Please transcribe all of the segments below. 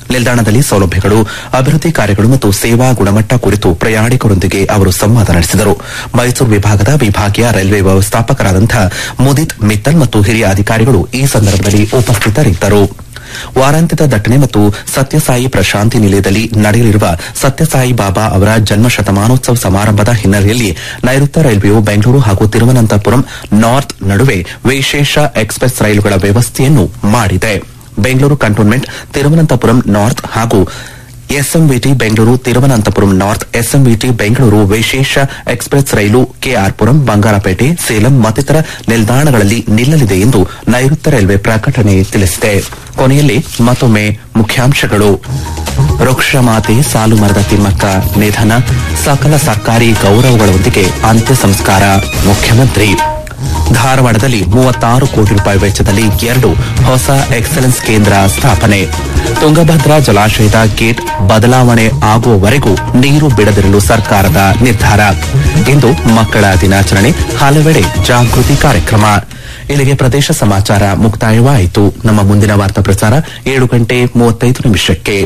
ನಿಲ್ದಾಣದಲ್ಲಿ ಸೌಲಭ್ಯಗಳು ಅಭಿವೃದ್ಧಿ ಕಾರ್ಯಗಳು ಮತ್ತು ಸೇವಾ ಗುಣಮಟ್ಟ ಕುರಿತು ಪ್ರಯಾಣಿಕರೊಂದಿಗೆ ಅವರು ಸಂವಾದ ನಡೆಸಿದರು ಮೈಸೂರು ವಿಭಾಗದ ವಿಭಾಗೀಯ ರೈಲ್ವೆ ವ್ಯವಸ್ಥಾಪಕರಾದಂತಹ ಮುದಿತ್ ಮಿತ್ತಲ್ ಮತ್ತು ಹಿರಿಯ ಅಧಿಕಾರಿಗಳು ಈ ಸಂದರ್ಭದಲ್ಲಿ ಉಪಸ್ಥಿತರಿದ್ದರು ವಾರಾಂತ್ಯದ ದಟ್ಟಣೆ ಮತ್ತು ಸತ್ಯಸಾಯಿ ಪ್ರಶಾಂತಿ ನಿಲಯದಲ್ಲಿ ನಡೆಯಲಿರುವ ಸತ್ಯಸಾಯಿ ಬಾಬಾ ಅವರ ಜನ್ಮ ಶತಮಾನೋತ್ಸವ ಸಮಾರಂಭದ ಹಿನ್ನೆಲೆಯಲ್ಲಿ ನೈಋತ್ಯ ರೈಲ್ವೆಯು ಬೆಂಗಳೂರು ಹಾಗೂ ತಿರುವನಂತಪುರಂ ನಾರ್ತ್ ನಡುವೆ ವಿಶೇಷ ಎಕ್ಸ್ಪ್ರೆಸ್ ರೈಲುಗಳ ವ್ಯವಸ್ಥೆಯನ್ನು ಮಾಡಿದೆ ಬೆಂಗಳೂರು ಕಂಟೋನ್ಮೆಂಟ್ ತಿರುವನಂತಪುರಂ ನಾರ್ತ್ ಹಾಗೂ SMVT Bengaluru Thiruvananthapuram north SMVT Bengaluru ವಿಶೇಷ ಎಕ್ಸ್ಪ್ರೆಸ್ ರೈಲು ಕೆಆರ್ಪುರಂ ಬಂಗಾರಪೇಟೆ ಸೇಲಂ ಮತ್ತಿತರ ನಿಲ್ದಾಣಗಳಲ್ಲಿ ನಿಲ್ಲಲಿದೆ ಎಂದು ನೈಋತ್ಯ ರೈಲ್ವೆ ಪ್ರಕಟಣೆ ತಿಳಿಸಿದೆ ಕೊನೆಯಲ್ಲಿ ಮತ್ತೊಮ್ಮೆ ಮುಖ್ಯಾಂಶಗಳು ವೃಕ್ಷಮಾತೆ ಸಾಲು ಮರದ ತಿಮ್ಮಕ್ಕ ನಿಧನ ಸಕಲ ಸರ್ಕಾರಿ ಗೌರವಗಳೊಂದಿಗೆ ಅಂತ್ಯ ಸಂಸ್ಕಾರ ಮುಖ್ಯಮಂತ್ರಿ ಧಾರವಾಡದಲ್ಲಿ ಮೂವತ್ತಾರು ಕೋಟಿ ರೂಪಾಯಿ ವೆಚ್ಚದಲ್ಲಿ ಎರಡು ಹೊಸ ಎಕ್ಸಲೆನ್ಸ್ ಕೇಂದ್ರ ಸ್ಥಾಪನೆ ತುಂಗಭದ್ರಾ ಜಲಾಶಯದ ಗೇಟ್ ಬದಲಾವಣೆ ಆಗುವವರೆಗೂ ನೀರು ಬಿಡದಿರಲು ಸರ್ಕಾರದ ನಿರ್ಧಾರ ಇಂದು ಮಕ್ಕಳ ದಿನಾಚರಣೆ ಹಲವೆಡೆ ಜಾಗೃತಿ ಕಾರ್ಯಕ್ರಮ ಇಲ್ಲಿಗೆ ಪ್ರದೇಶ ಸಮಾಚಾರ ಮುಕ್ತಾಯವಾಯಿತು ನಮ್ಮ ಮುಂದಿನ ವಾರ್ತಾ ಪ್ರಸಾರ ಏಳು ಗಂಟೆ ಮೂವತ್ತೈದು ನಿಮಿಷಕ್ಕೆ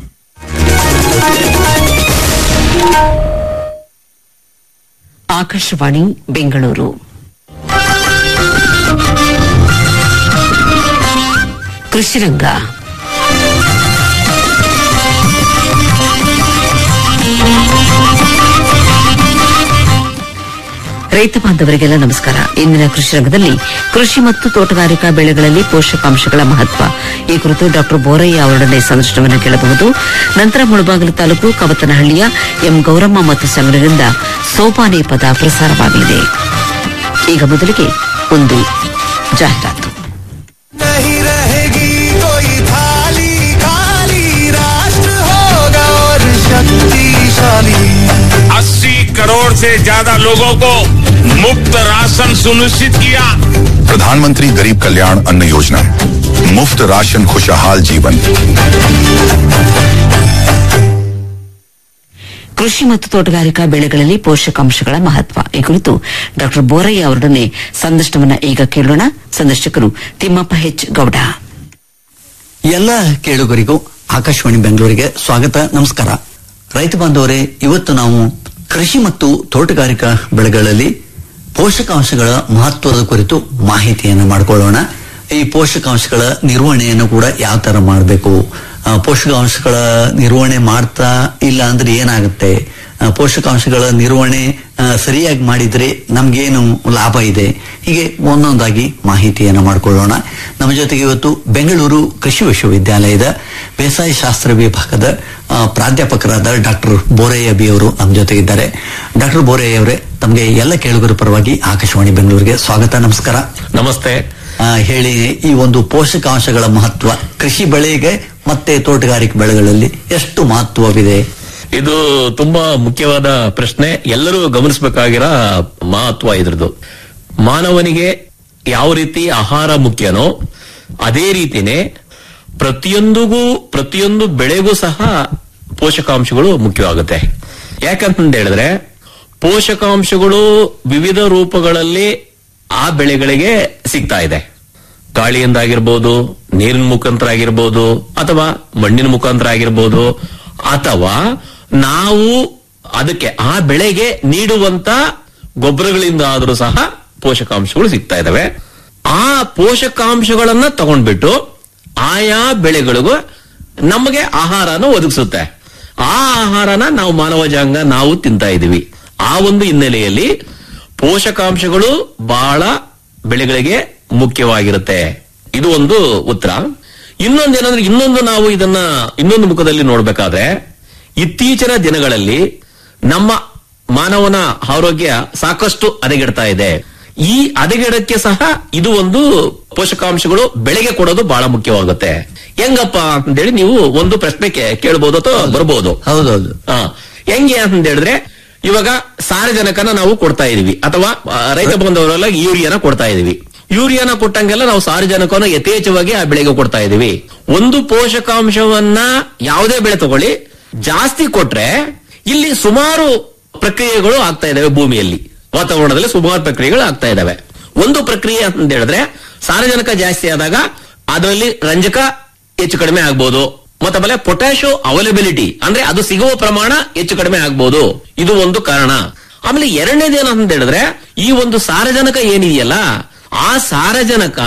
ಆಕಾಶವಾಣಿ ಬೆಂಗಳೂರು ಕೃಷಿರಂಗ ರೈತ ಬಾಂಧವರಿಗೆಲ್ಲ ನಮಸ್ಕಾರ ಇಂದಿನ ಕೃಷಿ ರಂಗದಲ್ಲಿ ಕೃಷಿ ಮತ್ತು ತೋಟಗಾರಿಕಾ ಬೆಳೆಗಳಲ್ಲಿ ಪೋಷಕಾಂಶಗಳ ಮಹತ್ವ ಈ ಕುರಿತು ಡಾ ಬೋರಯ್ಯ ಅವರೊಡನೆ ಸಂದರ್ಶನವನ್ನು ಕೇಳಬಹುದು ನಂತರ ಮುಳಬಾಗಿಲು ತಾಲೂಕು ಕವತನಹಳ್ಳಿಯ ಎಂ ಗೌರಮ್ಮ ಮತ್ತು ಸಂಘದಿಂದ ಸೋಪಾನೆ ಪದ ಪ್ರಸಾರವಾಗಲಿದೆ ಈಗ ಮೊದಲಿಗೆ ಒಂದು ಜಾಹೀರಾತು नहीं रहेगी कोई थाली खाली राष्ट्र होगा और शक्तिशाली अस्सी करोड़ से ज्यादा लोगों को मुफ्त राशन सुनिश्चित किया प्रधानमंत्री गरीब कल्याण अन्न योजना मुफ्त राशन खुशहाल जीवन ಕೃಷಿ ಮತ್ತು ತೋಟಗಾರಿಕಾ ಬೆಳೆಗಳಲ್ಲಿ ಪೋಷಕಾಂಶಗಳ ಮಹತ್ವ ಈ ಕುರಿತು ಡಾ ಬೋರಯ್ಯ ಅವರೊಡನೆ ಸಂದರ್ಶನವನ್ನ ಈಗ ಕೇಳೋಣ ಸಂದರ್ಶಕರು ತಿಮ್ಮಪ್ಪ ಹೆಚ್ ಗೌಡ ಎಲ್ಲ ಕೇಳುಗರಿಗೂ ಆಕಾಶವಾಣಿ ಬೆಂಗಳೂರಿಗೆ ಸ್ವಾಗತ ನಮಸ್ಕಾರ ರೈತ ಬಾಂಧವರೇ ಇವತ್ತು ನಾವು ಕೃಷಿ ಮತ್ತು ತೋಟಗಾರಿಕಾ ಬೆಳೆಗಳಲ್ಲಿ ಪೋಷಕಾಂಶಗಳ ಮಹತ್ವದ ಕುರಿತು ಮಾಹಿತಿಯನ್ನು ಮಾಡಿಕೊಳ್ಳೋಣ ಈ ಪೋಷಕಾಂಶಗಳ ನಿರ್ವಹಣೆಯನ್ನು ಕೂಡ ಯಾವ ತರ ಮಾಡಬೇಕು ಪೋಷಕಾಂಶಗಳ ನಿರ್ವಹಣೆ ಮಾಡ್ತಾ ಇಲ್ಲ ಅಂದ್ರೆ ಏನಾಗುತ್ತೆ ಆ, ಪೋಷಕಾಂಶಗಳ ನಿರ್ವಹಣೆ ಆ, ಸರಿಯಾಗಿ ಮಾಡಿದ್ರೆ ನಮ್ಗೇನು ಲಾಭ ಇದೆ ಹೀಗೆ ಒಂದೊಂದಾಗಿ ಮಾಹಿತಿಯನ್ನು ಮಾಡಿಕೊಳ್ಳೋಣ ನಮ್ಮ ಜೊತೆಗೆ ಇವತ್ತು ಬೆಂಗಳೂರು ಕೃಷಿ ವಿಶ್ವವಿದ್ಯಾಲಯದ ಬೇಸಾಯ ಶಾಸ್ತ್ರ ವಿಭಾಗದ ಆ, ಪ್ರಾಧ್ಯಾಪಕರಾದ ಡಾಕ್ಟರ್ ಬೋರಯ್ಯ ಬಿ ಅವರು ನಮ್ಮ ಜೊತೆಗಿದ್ದಾರೆ ಡಾಕ್ಟರ್ ಬೋರಯ್ಯ ಅವರೇ ತಮಗೆ ಎಲ್ಲ ಕೇಳುಗರ ಪರವಾಗಿ ಆಕಾಶವಾಣಿ ಬೆಂಗಳೂರಿಗೆ ಸ್ವಾಗತ ನಮಸ್ಕಾರ ನಮಸ್ತೆ ಆ, ಹೇಳಿ ಈ ಒಂದು ಪೋಷಕಾಂಶಗಳ ಮಹತ್ವ ಕೃಷಿ ಬೆಳೆಗೆ ಮತ್ತೆ ತೋಟಗಾರಿಕೆ ಬೆಳೆಗಳಲ್ಲಿ ಎಷ್ಟು ಮಹತ್ವವಿದೆ ಇದು ತುಂಬಾ ಮುಖ್ಯವಾದ ಪ್ರಶ್ನೆ ಎಲ್ಲರೂ ಗಮನಿಸಬೇಕಾಗಿರೋ ಮಹತ್ವ ಇದ್ರದ್ದು ಮಾನವನಿಗೆ ಯಾವ ರೀತಿ ಆಹಾರ ಮುಖ್ಯನೋ ಅದೇ ರೀತಿನೇ ಪ್ರತಿಯೊಂದಿಗೂ ಪ್ರತಿಯೊಂದು ಬೆಳೆಗೂ ಸಹ ಪೋಷಕಾಂಶಗಳು ಮುಖ್ಯವಾಗುತ್ತೆ ಯಾಕಂತ ಹೇಳಿದ್ರೆ ಪೋಷಕಾಂಶಗಳು ವಿವಿಧ ರೂಪಗಳಲ್ಲಿ ಆ ಬೆಳೆಗಳಿಗೆ ಸಿಗ್ತಾ ಇದೆ ಗಾಳಿಯಿಂದ ಆಗಿರ್ಬೋದು ನೀರಿನ ಮುಖಾಂತರ ಆಗಿರ್ಬೋದು ಅಥವಾ ಮಣ್ಣಿನ ಮುಖಾಂತರ ಆಗಿರ್ಬೋದು ಅಥವಾ ನಾವು ಅದಕ್ಕೆ ಆ ಬೆಳೆಗೆ ನೀಡುವಂತ ಗೊಬ್ಬರಗಳಿಂದ ಆದರೂ ಸಹ ಪೋಷಕಾಂಶಗಳು ಸಿಗ್ತಾ ಇದಾವೆ ಆ ಪೋಷಕಾಂಶಗಳನ್ನ ತಗೊಂಡ್ಬಿಟ್ಟು ಆಯಾ ಬೆಳೆಗಳಿಗೂ ನಮಗೆ ಆಹಾರನ ಒದಗಿಸುತ್ತೆ ಆ ಆಹಾರನ ನಾವು ಮಾನವ ಜಂಗ ನಾವು ತಿಂತಾ ಇದೀವಿ ಆ ಒಂದು ಹಿನ್ನೆಲೆಯಲ್ಲಿ ಪೋಷಕಾಂಶಗಳು ಬಹಳ ಬೆಳೆಗಳಿಗೆ ಮುಖ್ಯವಾಗಿರುತ್ತೆ ಇದು ಒಂದು ಉತ್ತರ ಇನ್ನೊಂದೇನಂದ್ರೆ ಇನ್ನೊಂದು ನಾವು ಇದನ್ನ ಇನ್ನೊಂದು ಮುಖದಲ್ಲಿ ನೋಡ್ಬೇಕಾದ್ರೆ ಇತ್ತೀಚಿನ ದಿನಗಳಲ್ಲಿ ನಮ್ಮ ಮಾನವನ ಆರೋಗ್ಯ ಸಾಕಷ್ಟು ಹದಗೆಡ್ತಾ ಇದೆ ಈ ಹದಗೆಡಕ್ಕೆ ಸಹ ಇದು ಒಂದು ಪೋಷಕಾಂಶಗಳು ಬೆಳೆಗೆ ಕೊಡೋದು ಬಹಳ ಮುಖ್ಯವಾಗುತ್ತೆ ಹೆಂಗಪ್ಪ ಅಂತೇಳಿ ನೀವು ಒಂದು ಪ್ರಶ್ನೆ ಕೇ- ಕೇಳ್ಬೋದು ಅಥವಾ ಬರ್ಬೋದು ಹೌದೌದು ಹಾ. ಹೆಂಗೆ ಅಂತ ಹೇಳಿದ್ರೆ ಇವಾಗ ಸಾರಜನಕನ ನಾವು ಕೊಡ್ತಾ ಇದೀವಿ ಅಥವಾ ಆ, ರೈತ ಬಂಧವರೆಲ್ಲ ಯೂರಿಯಾನ ಕೊಡ್ತಾ ಇದೀವಿ ಯೂರಿಯಾನ ಕೊಟ್ಟಂಗೆಲ್ಲ ನಾವು ಸಾರಜನಕನ ಯಥೇಚ್ಛವಾಗಿ ಆ ಬೆಳೆಗೆ ಕೊಡ್ತಾ ಇದೀವಿ ಒಂದು ಪೋಷಕಾಂಶವನ್ನ ಯಾವುದೇ ಬೆಳೆ ತಗೊಳ್ಳಿ ಜಾಸ್ತಿ ಕೊಟ್ರೆ ಇಲ್ಲಿ ಸುಮಾರು ಪ್ರಕ್ರಿಯೆಗಳು ಆಗ್ತಾ ಇದಾವೆ ಭೂಮಿಯಲ್ಲಿ ವಾತಾವರಣದಲ್ಲಿ ಸುಮಾರು ಪ್ರಕ್ರಿಯೆಗಳು ಆಗ್ತಾ ಇದಾವೆ ಒಂದು ಪ್ರಕ್ರಿಯೆ ಅಂತ ಹೇಳಿದ್ರೆ ಸಾರಜನಕ ಜಾಸ್ತಿ ಆದಾಗ ಅದರಲ್ಲಿ ರಂಜಕ ಹೆಚ್ಚು ಕಡಿಮೆ ಆಗ್ಬೋದು ಮತ್ತೆ ಆಮೇಲೆ ಪೊಟ್ಯಾಶೋ ಅವೈಲಬಿಲಿಟಿ ಅಂದ್ರೆ ಅದು ಸಿಗುವ ಪ್ರಮಾಣ ಹೆಚ್ಚು ಕಡಿಮೆ ಆಗ್ಬಹುದು ಇದು ಒಂದು ಕಾರಣ ಆಮೇಲೆ ಎರಡನೇದೇನು ಅಂತ ಹೇಳಿದ್ರೆ ಈ ಒಂದು ಸಾರಜನಕ ಏನಿದೆಯಲ್ಲ ಆ ಸಾರಜನಕ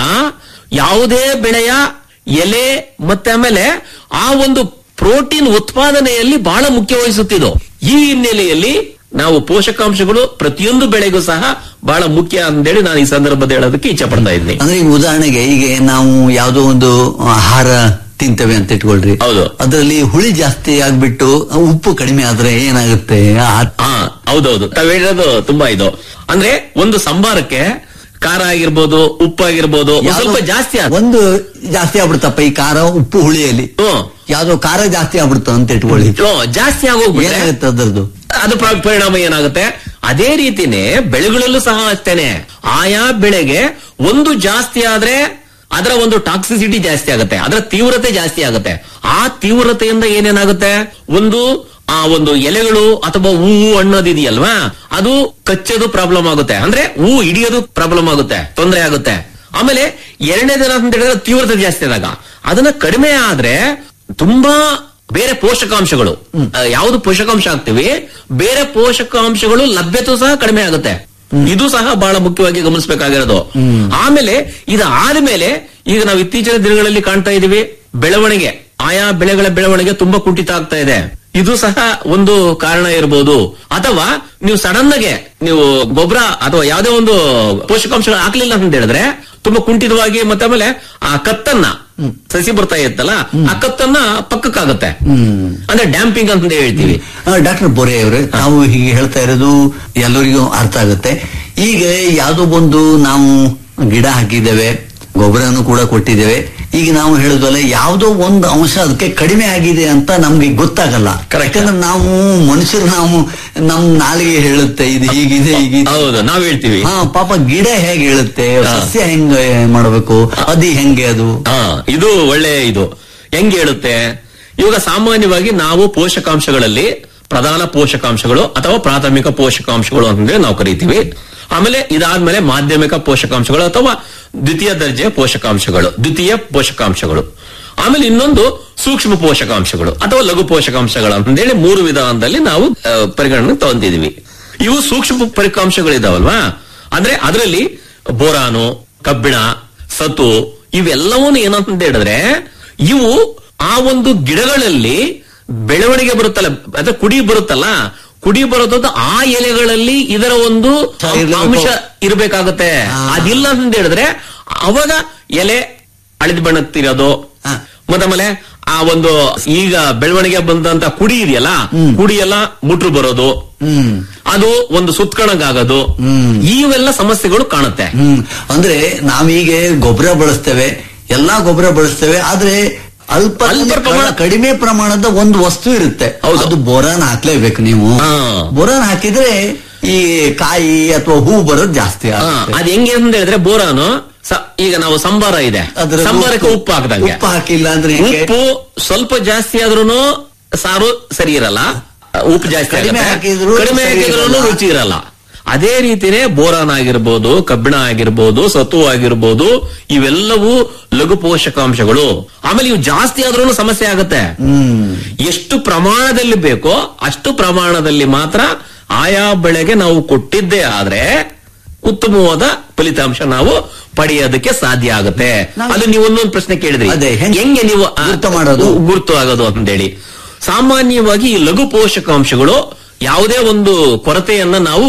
ಯಾವುದೇ ಬೆಳೆಯ ಎಲೆ ಮತ್ತೆ ಆಮೇಲೆ ಆ ಒಂದು ಪ್ರೋಟೀನ್ ಉತ್ಪಾದನೆಯಲ್ಲಿ ಬಹಳ ಮುಖ್ಯ ವಹಿಸುತ್ತಿದ್ದು ಈ ಹಿನ್ನೆಲೆಯಲ್ಲಿ ನಾವು ಪೋಷಕಾಂಶಗಳು ಪ್ರತಿಯೊಂದು ಬೆಳೆಗೂ ಸಹ ಬಹಳ ಮುಖ್ಯ ಅಂತೇಳಿ ನಾನು ಈ ಸಂದರ್ಭದಲ್ಲಿ ಹೇಳೋದಕ್ಕೆ ಇಚ್ಛೆ ಪಡ್ತಾ ಇದ್ದೀನಿ ಅಂದ್ರೆ ಈಗ ಉದಾಹರಣೆಗೆ ಈಗ ನಾವು ಯಾವುದೋ ಒಂದು ಆಹಾರ ತಿಂತೇವೆ ಅಂತ ಇಟ್ಕೊಳ್ರಿ ಹೌದು. ಅದರಲ್ಲಿ ಹುಳಿ ಜಾಸ್ತಿ ಆಗ್ಬಿಟ್ಟು ಉಪ್ಪು ಕಡಿಮೆ ಆದ್ರೆ ಏನಾಗುತ್ತೆ ಆ- ಹಾ ಹೌದೌದು ತಾವ್ ಹೇಳಿರೋದು ತುಂಬಾ ಇದು ಅಂದ್ರೆ ಒಂದು ಸಂಬಾರಕ್ಕೆ ಖಾರ ಆಗಿರ್ಬೋದು ಉಪ್ಪು ಆಗಿರ್ಬೋದು ಒಂದ್ ಸ್ವಲ್ಪ ಯಾವ್ದೋ ಜಾಸ್ತಿ ಆದ ಒಂದು ಜಾಸ್ತಿ ಆಗ್ಬಿಡ್ತಪ್ಪ ಈ ಖಾರ ಉಪ್ಪು ಹುಳಿಯಲ್ಲಿ ಹ್ಮ್. ಯಾವ್ದೋ ಖಾರ ಜಾಸ್ತಿ ಆಗ್ಬಿಡ್ತು ಅಂತ ಇಟ್ಕೊಳ್ಳಿ ಹ್ಮ್, ಜಾಸ್ತಿ ಆಗೋಗ್ಬಿಟ್ರೆ ಏನಾಗುತ್ತೆ ಅದರದ್ದು ಅದು ಪ್ರ- ಪರಿಣಾಮ ಏನಾಗುತ್ತೆ ಅದೇ ರೀತಿನೇ ಬೆಳೆಗಳಲ್ಲೂ ಸಹ ಅಷ್ಟೇನೆ ಆಯಾ ಬೆಳೆಗೆ ಒಂದು ಜಾಸ್ತಿ ಆದ್ರೆ ಅದರ ಒಂದು ಟಾಕ್ಸಿಸಿಟಿ ಜಾಸ್ತಿ ಆಗುತ್ತೆ ಅದರ ತೀವ್ರತೆ ಜಾಸ್ತಿ ಆಗುತ್ತೆ ಆ ತೀವ್ರತೆಯಿಂದ ಏನೇನಾಗುತ್ತೆ ಒಂದು ಆ ಒಂದು ಎಲೆಗಳು ಅಥವಾ ಹೂವು ಹಣ್ಣೋದಿದೆಯಲ್ವಾ ಅದು ಕಚ್ಚೋದು ಪ್ರಾಬ್ಲಮ್ ಆಗುತ್ತೆ ಅಂದ್ರೆ ಹೂ ಹಿಡಿಯೋದು ಪ್ರಾಬ್ಲಮ್ ಆಗುತ್ತೆ ತೊಂದರೆ ಆಗುತ್ತೆ ಆಮೇಲೆ ಎರಡನೇದೇನ ಅಂತ ಹೇಳಿದ್ರೆ ತೀವ್ರತೆ ಜಾಸ್ತಿ ಆದಾಗ ಅದನ್ನ ಕಡಿಮೆ ಆದ್ರೆ ತುಂಬಾ ಬೇರೆ ಪೋಷಕಾಂಶಗಳು ಆ, ಯಾವ್ದು ಪೋಷಕಾಂಶ ಹಾಕ್ತಿವಿ ಬೇರೆ ಪೋಷಕಾಂಶಗಳು ಲಭ್ಯತೆ ಸಹ ಕಡಿಮೆ ಆಗುತ್ತೆ ಇದು ಸಹ ಬಹಳ ಮುಖ್ಯವಾಗಿ ಗಮನಿಸಬೇಕಾಗಿರೋದು ಆಮೇಲೆ ಇದು ಆದ್ಮೇಲೆ ಈಗ ನಾವು ಇತ್ತೀಚಿನ ದಿನಗಳಲ್ಲಿ ಕಾಣ್ತಾ ಇದೀವಿ ಬೆಳವಣಿಗೆ ಆಯಾ ಬೆಳೆಗಳ ಬೆಳವಣಿಗೆ ತುಂಬಾ ಕುಂಠಿತ ಆಗ್ತಾ ಇದೆ ಇದು ಸಹ ಒಂದು ಕಾರಣ ಇರಬಹುದು ಅಥವಾ ನೀವು ಸಡನ್ ಆಗಿ ನೀವು ಗೊಬ್ಬರ ಅಥವಾ ಯಾವುದೇ ಒಂದು ಪೋಷಕಾಂಶಗಳು ಹಾಕ್ಲಿಲ್ಲ ಅಂತ ಹೇಳಿದ್ರೆ ತುಂಬಾ ಕುಂಠಿತವಾಗಿ ಮತ್ತೆ ಆಮೇಲೆ ಆ ಕತ್ತನ್ನ ಸಸಿ ಬರ್ತಾ ಇರುತ್ತಲ್ಲ ಆ ಕತ್ತನ್ನ ಪಕ್ಕಕ್ಕಾಗುತ್ತೆ ಅಂದ್ರೆ ಡ್ಯಾಂಪಿಂಗ್ ಅಂತ ಹೇಳ್ತೀವಿ ಡಾಕ್ಟರ್ ಬೋರೆ ಅವರೇ ನಾವು ಹೀಗೆ ಹೇಳ್ತಾ ಇರೋದು ಎಲ್ಲರಿಗೂ ಅರ್ಥ ಆಗುತ್ತೆ ಈಗ ಯಾವುದೋ ಒಂದು ನಾವು ಗಿಡ ಹಾಕಿದ್ದೇವೆ ಗೊಬ್ಬರನು ಕೂಡ ಕೊಟ್ಟಿದ್ದೇವೆ ಈಗ ನಾವು ಹೇಳುದಲ್ಲ ಯಾವುದೋ ಒಂದು ಅಂಶ ಅದಕ್ಕೆ ಕಡಿಮೆ ಆಗಿದೆ ಅಂತ ನಮ್ಗೆ ಗೊತ್ತಾಗಲ್ಲ Correct. ಯಾಕಂದ್ರೆ ನಾವು ಮನುಷ್ಯರು ನಾವು ನಮ್ ನಾಲಿಗೆ ಹೇಳುತ್ತೆ ಇದು ಹೀಗಿದೆ ಹೀಗಿದೆ ಹೌದು ನಾವ್ ಹೇಳ್ತೀವಿ ಹಾ ಪಾಪ ಗಿಡ ಹೇಗೆ ಹೇಳುತ್ತೆ ಸಸ್ಯ ಹೆಂಗೆ ಮಾಡಬೇಕು ಅದು ಹೆಂಗೆ ಅದು ಹಾ ಇದು ಒಳ್ಳೆ ಇದು ಹೆಂಗ್ ಹೇಳುತ್ತೆ ಇವಾಗ ಸಾಮಾನ್ಯವಾಗಿ ನಾವು ಪೋಷಕಾಂಶಗಳಲ್ಲಿ ಪ್ರಧಾನ ಪೋಷಕಾಂಶಗಳು ಅಥವಾ ಪ್ರಾಥಮಿಕ ಪೋಷಕಾಂಶಗಳು ಅಂತಂದ್ರೆ ನಾವು ಕರಿತೀವಿ ಆಮೇಲೆ ಇದಾದ್ಮೇಲೆ ಮಾಧ್ಯಮಿಕ ಪೋಷಕಾಂಶಗಳು ಅಥವಾ ದ್ವಿತೀಯ ದರ್ಜೆಯ ಪೋಷಕಾಂಶಗಳು ದ್ವಿತೀಯ ಪೋಷಕಾಂಶಗಳು ಆಮೇಲೆ ಇನ್ನೊಂದು ಸೂಕ್ಷ್ಮ ಪೋಷಕಾಂಶಗಳು ಅಥವಾ ಲಘು ಪೋಷಕಾಂಶಗಳು ಅಂತಂದೇಳಿ ಮೂರು ವಿಧಾನದಲ್ಲಿ ನಾವು ಆ, ಪರಿಗಣನೆ ತಗೊಂತಿದೀವಿ ಇವು ಸೂಕ್ಷ್ಮ ಪರಿಕಾಂಶಗಳಿದಾವಲ್ವಾ ಅಂದ್ರೆ ಅದರಲ್ಲಿ ಬೋರಾನು ಕಬ್ಬಿಣ ಸತು ಇವೆಲ್ಲವನ್ನೂ ಏನಂತ ಹೇಳಿದ್ರೆ ಇವು ಆ ಒಂದು ಗಿಡಗಳಲ್ಲಿ ಬೆಳವಣಿಗೆ ಬರುತ್ತಲ್ಲ ಅಥವಾ ಕುಡಿ ಬರುತ್ತಲ್ಲ ಕುಡಿ ಬರೋದು ಆ ಎಲೆಗಳಲ್ಲಿ ಇದರ ಒಂದು ಇರ್ಲೇಬೇಕು. ಅಂಶ ಇರಬೇಕಾಗುತ್ತೆ ಹಾ. ಅದಿಲ್ಲ ಅಂತ ಹೇಳಿದ್ರೆ ಅವಾಗ ಎಲೆ ಹಳದಿ ಬಣ್ಣತ್ತಿರೋದು ಹಾ. ಮತ್ತಾಮೇಲೆ ಆ ಒಂದು ಈಗ ಬೆಳವಣಿಗೆ ಬಂದಂತ ಕುಡಿ ಇದೆಯಲ್ಲ ಕುಡಿ ಎಲ್ಲ ಮುಟ್ರು ಬರೋದು ಹ್ಮ್ ಅದು ಒಂದು ಸುತ್ಕಣಗಾಗೋದು ಹ್ಮ್. ಇವೆಲ್ಲ ಸಮಸ್ಯೆಗಳು ಕಾಣುತ್ತೆ ಹ್ಮ್ ಅಂದ್ರೆ ನಾವೀಗ ಗೊಬ್ಬರ ಬಳಸ್ತೇವೆ ಎಲ್ಲಾ ಗೊಬ್ಬರ ಬಳಸ್ತೇವೆ ಆದ್ರೆ ಅಲ್ಪ ಅಲ್ಪ ಪ್ರಮಾಣ- ಕಡಿಮೆ ಪ್ರಮಾಣದ ಒಂದು ವಸ್ತು ಇರುತ್ತೆ ಹೌದು. ಅದು ಬೋರಾನ್ ಹಾಕ್ಲೇಬೇಕು ನೀವು ಹಾ. ಬೋರಾನ್ ಹಾಕಿದ್ರೆ ಈ ಕಾಯಿ ಅಥವಾ ಹೂ ಬರೋದು ಜಾಸ್ತಿ ಹಾ, ಆಗುತ್ತೆ. ಅದ್ ಹೆಂಗೆ ಅಂತ ಹೇಳಿದ್ರೆ ಬೋರಾನು ಸ- ಈಗ ನಾವು ಸಂಬಾರ ಇದೆ ಅದ್ರಲ್ಲಿ ಸಂಬಾರಕ್ಕೆ ಉಪ್ಪು- ಉಪ್ಪು ಹಾಕ್ದಂಗೆ ಉಪ್ಪು ಹಾಕಿಲ್ಲ ಅಂದ್ರೆ ಹೆಂಗೆ? ಉಪ್ಪು ಸ್ವಲ್ಪ ಜಾಸ್ತಿ ಆದ್ರೂ ಸಾರು ಸರಿ ಇರಲ್ಲ ಉಪ್ಪು ಜಾಸ್ತಿ ಕಡಿಮೆ ಆಗುತ್ತೆ. ಹಾಕಿದ್ರೂ ಕಡಿಮೆ ಸರಿ ಹಾಕಿದ್ರು ಇರಲ್ಲ. ರುಚಿ ಇರಲ್ಲ ಅದೇ ರೀತಿನೇ ಬೋರಾನ್ ಆಗಿರ್ಬೋದು ಕಬ್ಬಿಣ ಆಗಿರ್ಬೋದು ಸತು ಆಗಿರ್ಬೋದು ಇವೆಲ್ಲವೂ ಲಘು ಪೋಷಕಾಂಶಗಳು ಆಮೇಲೆ ಇವು ಜಾಸ್ತಿ ಆದ್ರೂ ಸಮಸ್ಯೆ ಆಗುತ್ತೆ ಹ್ಮ್ ಎಷ್ಟು ಪ್ರಮಾಣದಲ್ಲಿ ಬೇಕೋ ಅಷ್ಟು ಪ್ರಮಾಣದಲ್ಲಿ ಮಾತ್ರ ಆಯಾ ಬೆಳೆಗೆ ನಾವು ಕೊಟ್ಟಿದ್ದೇ ಆದ್ರೆ ಉತ್ತಮವಾದ ಫಲಿತಾಂಶ ನಾವು ಪಡೆಯೋದಕ್ಕೆ ಸಾಧ್ಯ ಆಗುತ್ತೆ ನಾವು- ಅದು ನೀವು ಒಂದೊಂದು ಪ್ರಶ್ನೆ ಕೇಳಿದ್ರಿ ಅದೇ, ಹೆಂಗೆ- ಹೆಂಗೆ ನೀವು ಆ, ಗುರ್ತು ಮಾಡೋದು? ಗುರ್ತು ಆಗೋದು ಅಂತೇಳಿ ಸಾಮಾನ್ಯವಾಗಿ ಈ ಲಘು ಪೋಷಕಾಂಶಗಳು ಯಾವುದೇ ಒಂದು ಕೊರತೆಯನ್ನ ನಾವು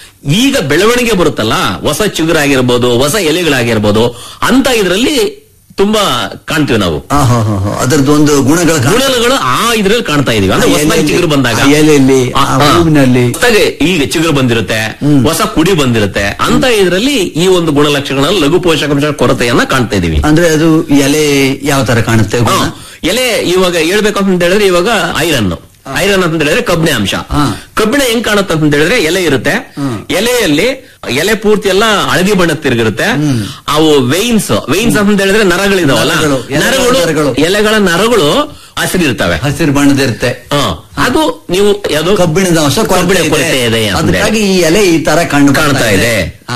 ಈಗ ಬೆಳವಣಿಗೆ ಬರುತ್ತಲ್ಲ ಹೊಸ ಚಿಗುರಾಗಿರ್ಬೋದು ಹೊಸ ಎಲೆಗಳಾಗಿರ್ಬೋದು ಅಂತ ಇದರಲ್ಲಿ ತುಂಬಾ ಕಾಣ್ತೀವಿ ನಾವು ಆ, ಹಾ, ಹಾ, ಹಾ. ಅದ್ರದ್ದು ಒಂದು ಗುಣಗಳ ಕಾರಣ. ಗುಣಗಳು ಆ ಇದ್ರಲ್ಲಿ ಕಾಣ್ತಾ ಇದೀವಿ ಅಂದ್ರೆ ಆ ಹೊಸದಾಗಿ ಎಲೆಯಲ್ಲಿ, ಚಿಗುರು ಬಂದಾಗ ಆ ಎಲೆಯಲ್ಲಿ, ಆ ಆ, ಆ. ಹೂವಿನಲ್ಲಿ. ಹೊಸ್ದಾಗಿ ಈಗ ಚಿಗುರು ಬಂದಿರುತ್ತೆ ಹೊಸ ಕುಡಿ ಬಂದಿರುತ್ತೆ ಅಂತ ಇದರಲ್ಲಿ ಈ ಒಂದು ಗುಣಲಕ್ಷಣ ಲಘು ಪೋಷಕಾಂಶ ಕೊರತೆಯನ್ನ ಕಾಣ್ತಾ ಇದೀವಿ ಅಂದ್ರೆ ಅದು ಎಲೆ ಯಾವ ತರ ಕಾಣುತ್ತೆ ಗುಣ? ಹಾ. ಎಲೆ ಇವಾಗ ಹೇಳ್ಬೇಕು ಅಂತ ಹೇಳಿದ್ರೆ ಇವಾಗ ಐರನ್ ಐರನ್ ಅಂತ ಹೇಳಿದ್ರೆ ಕಬ್ಬಿಣ ಅಂಶ ಹಾ. ಕಬ್ಬಿಣ ಹೆಂಗ್ ಕಾಣುತ್ತೆ ಅಂತ ಹೇಳಿದ್ರೆ ಎಲೆ ಇರುತ್ತೆ ಎಲೆಯಲ್ಲಿ ಎಲೆ ಪೂರ್ತಿ ಎಲ್ಲ ಹಳದಿ ಬಣ್ಣದ ತಿರುಗಿರುತ್ತೆ ಅವು ವೈನ್ಸ್ ವೈನ್ಸ್ ಅಂತ ಹೇಳಿದ್ರೆ ನರಗಳಿದಾವಲ್ಲ ನರಗಳು, ಎಲೆಗಳ ನರಗಳು. ನರಗಳು ಎಲೆಗಳ ನರಗಳು ಹಸಿರಿರ್ತವೆ ಹಸಿರು ಬಣ್ಣದಿರುತ್ತೆ ಹಾ. ಅದು ನೀವು ಯಾವುದು ಕಬ್ಬಿಣದ ಅಂಶ ಕೊರತೆ ಕಬ್ಬಿಣ ಇದೆ. ಕೊರತೆ ಇದೆ ಅಂದ್ರೆ ಅದಕ್ಕಾಗಿ ಈ ಎಲೆ ಈ ತರ ಕಂಡು ಬರ್ತಾ ಕಾಣ್ತಾ ಇದೆ ಹಾ.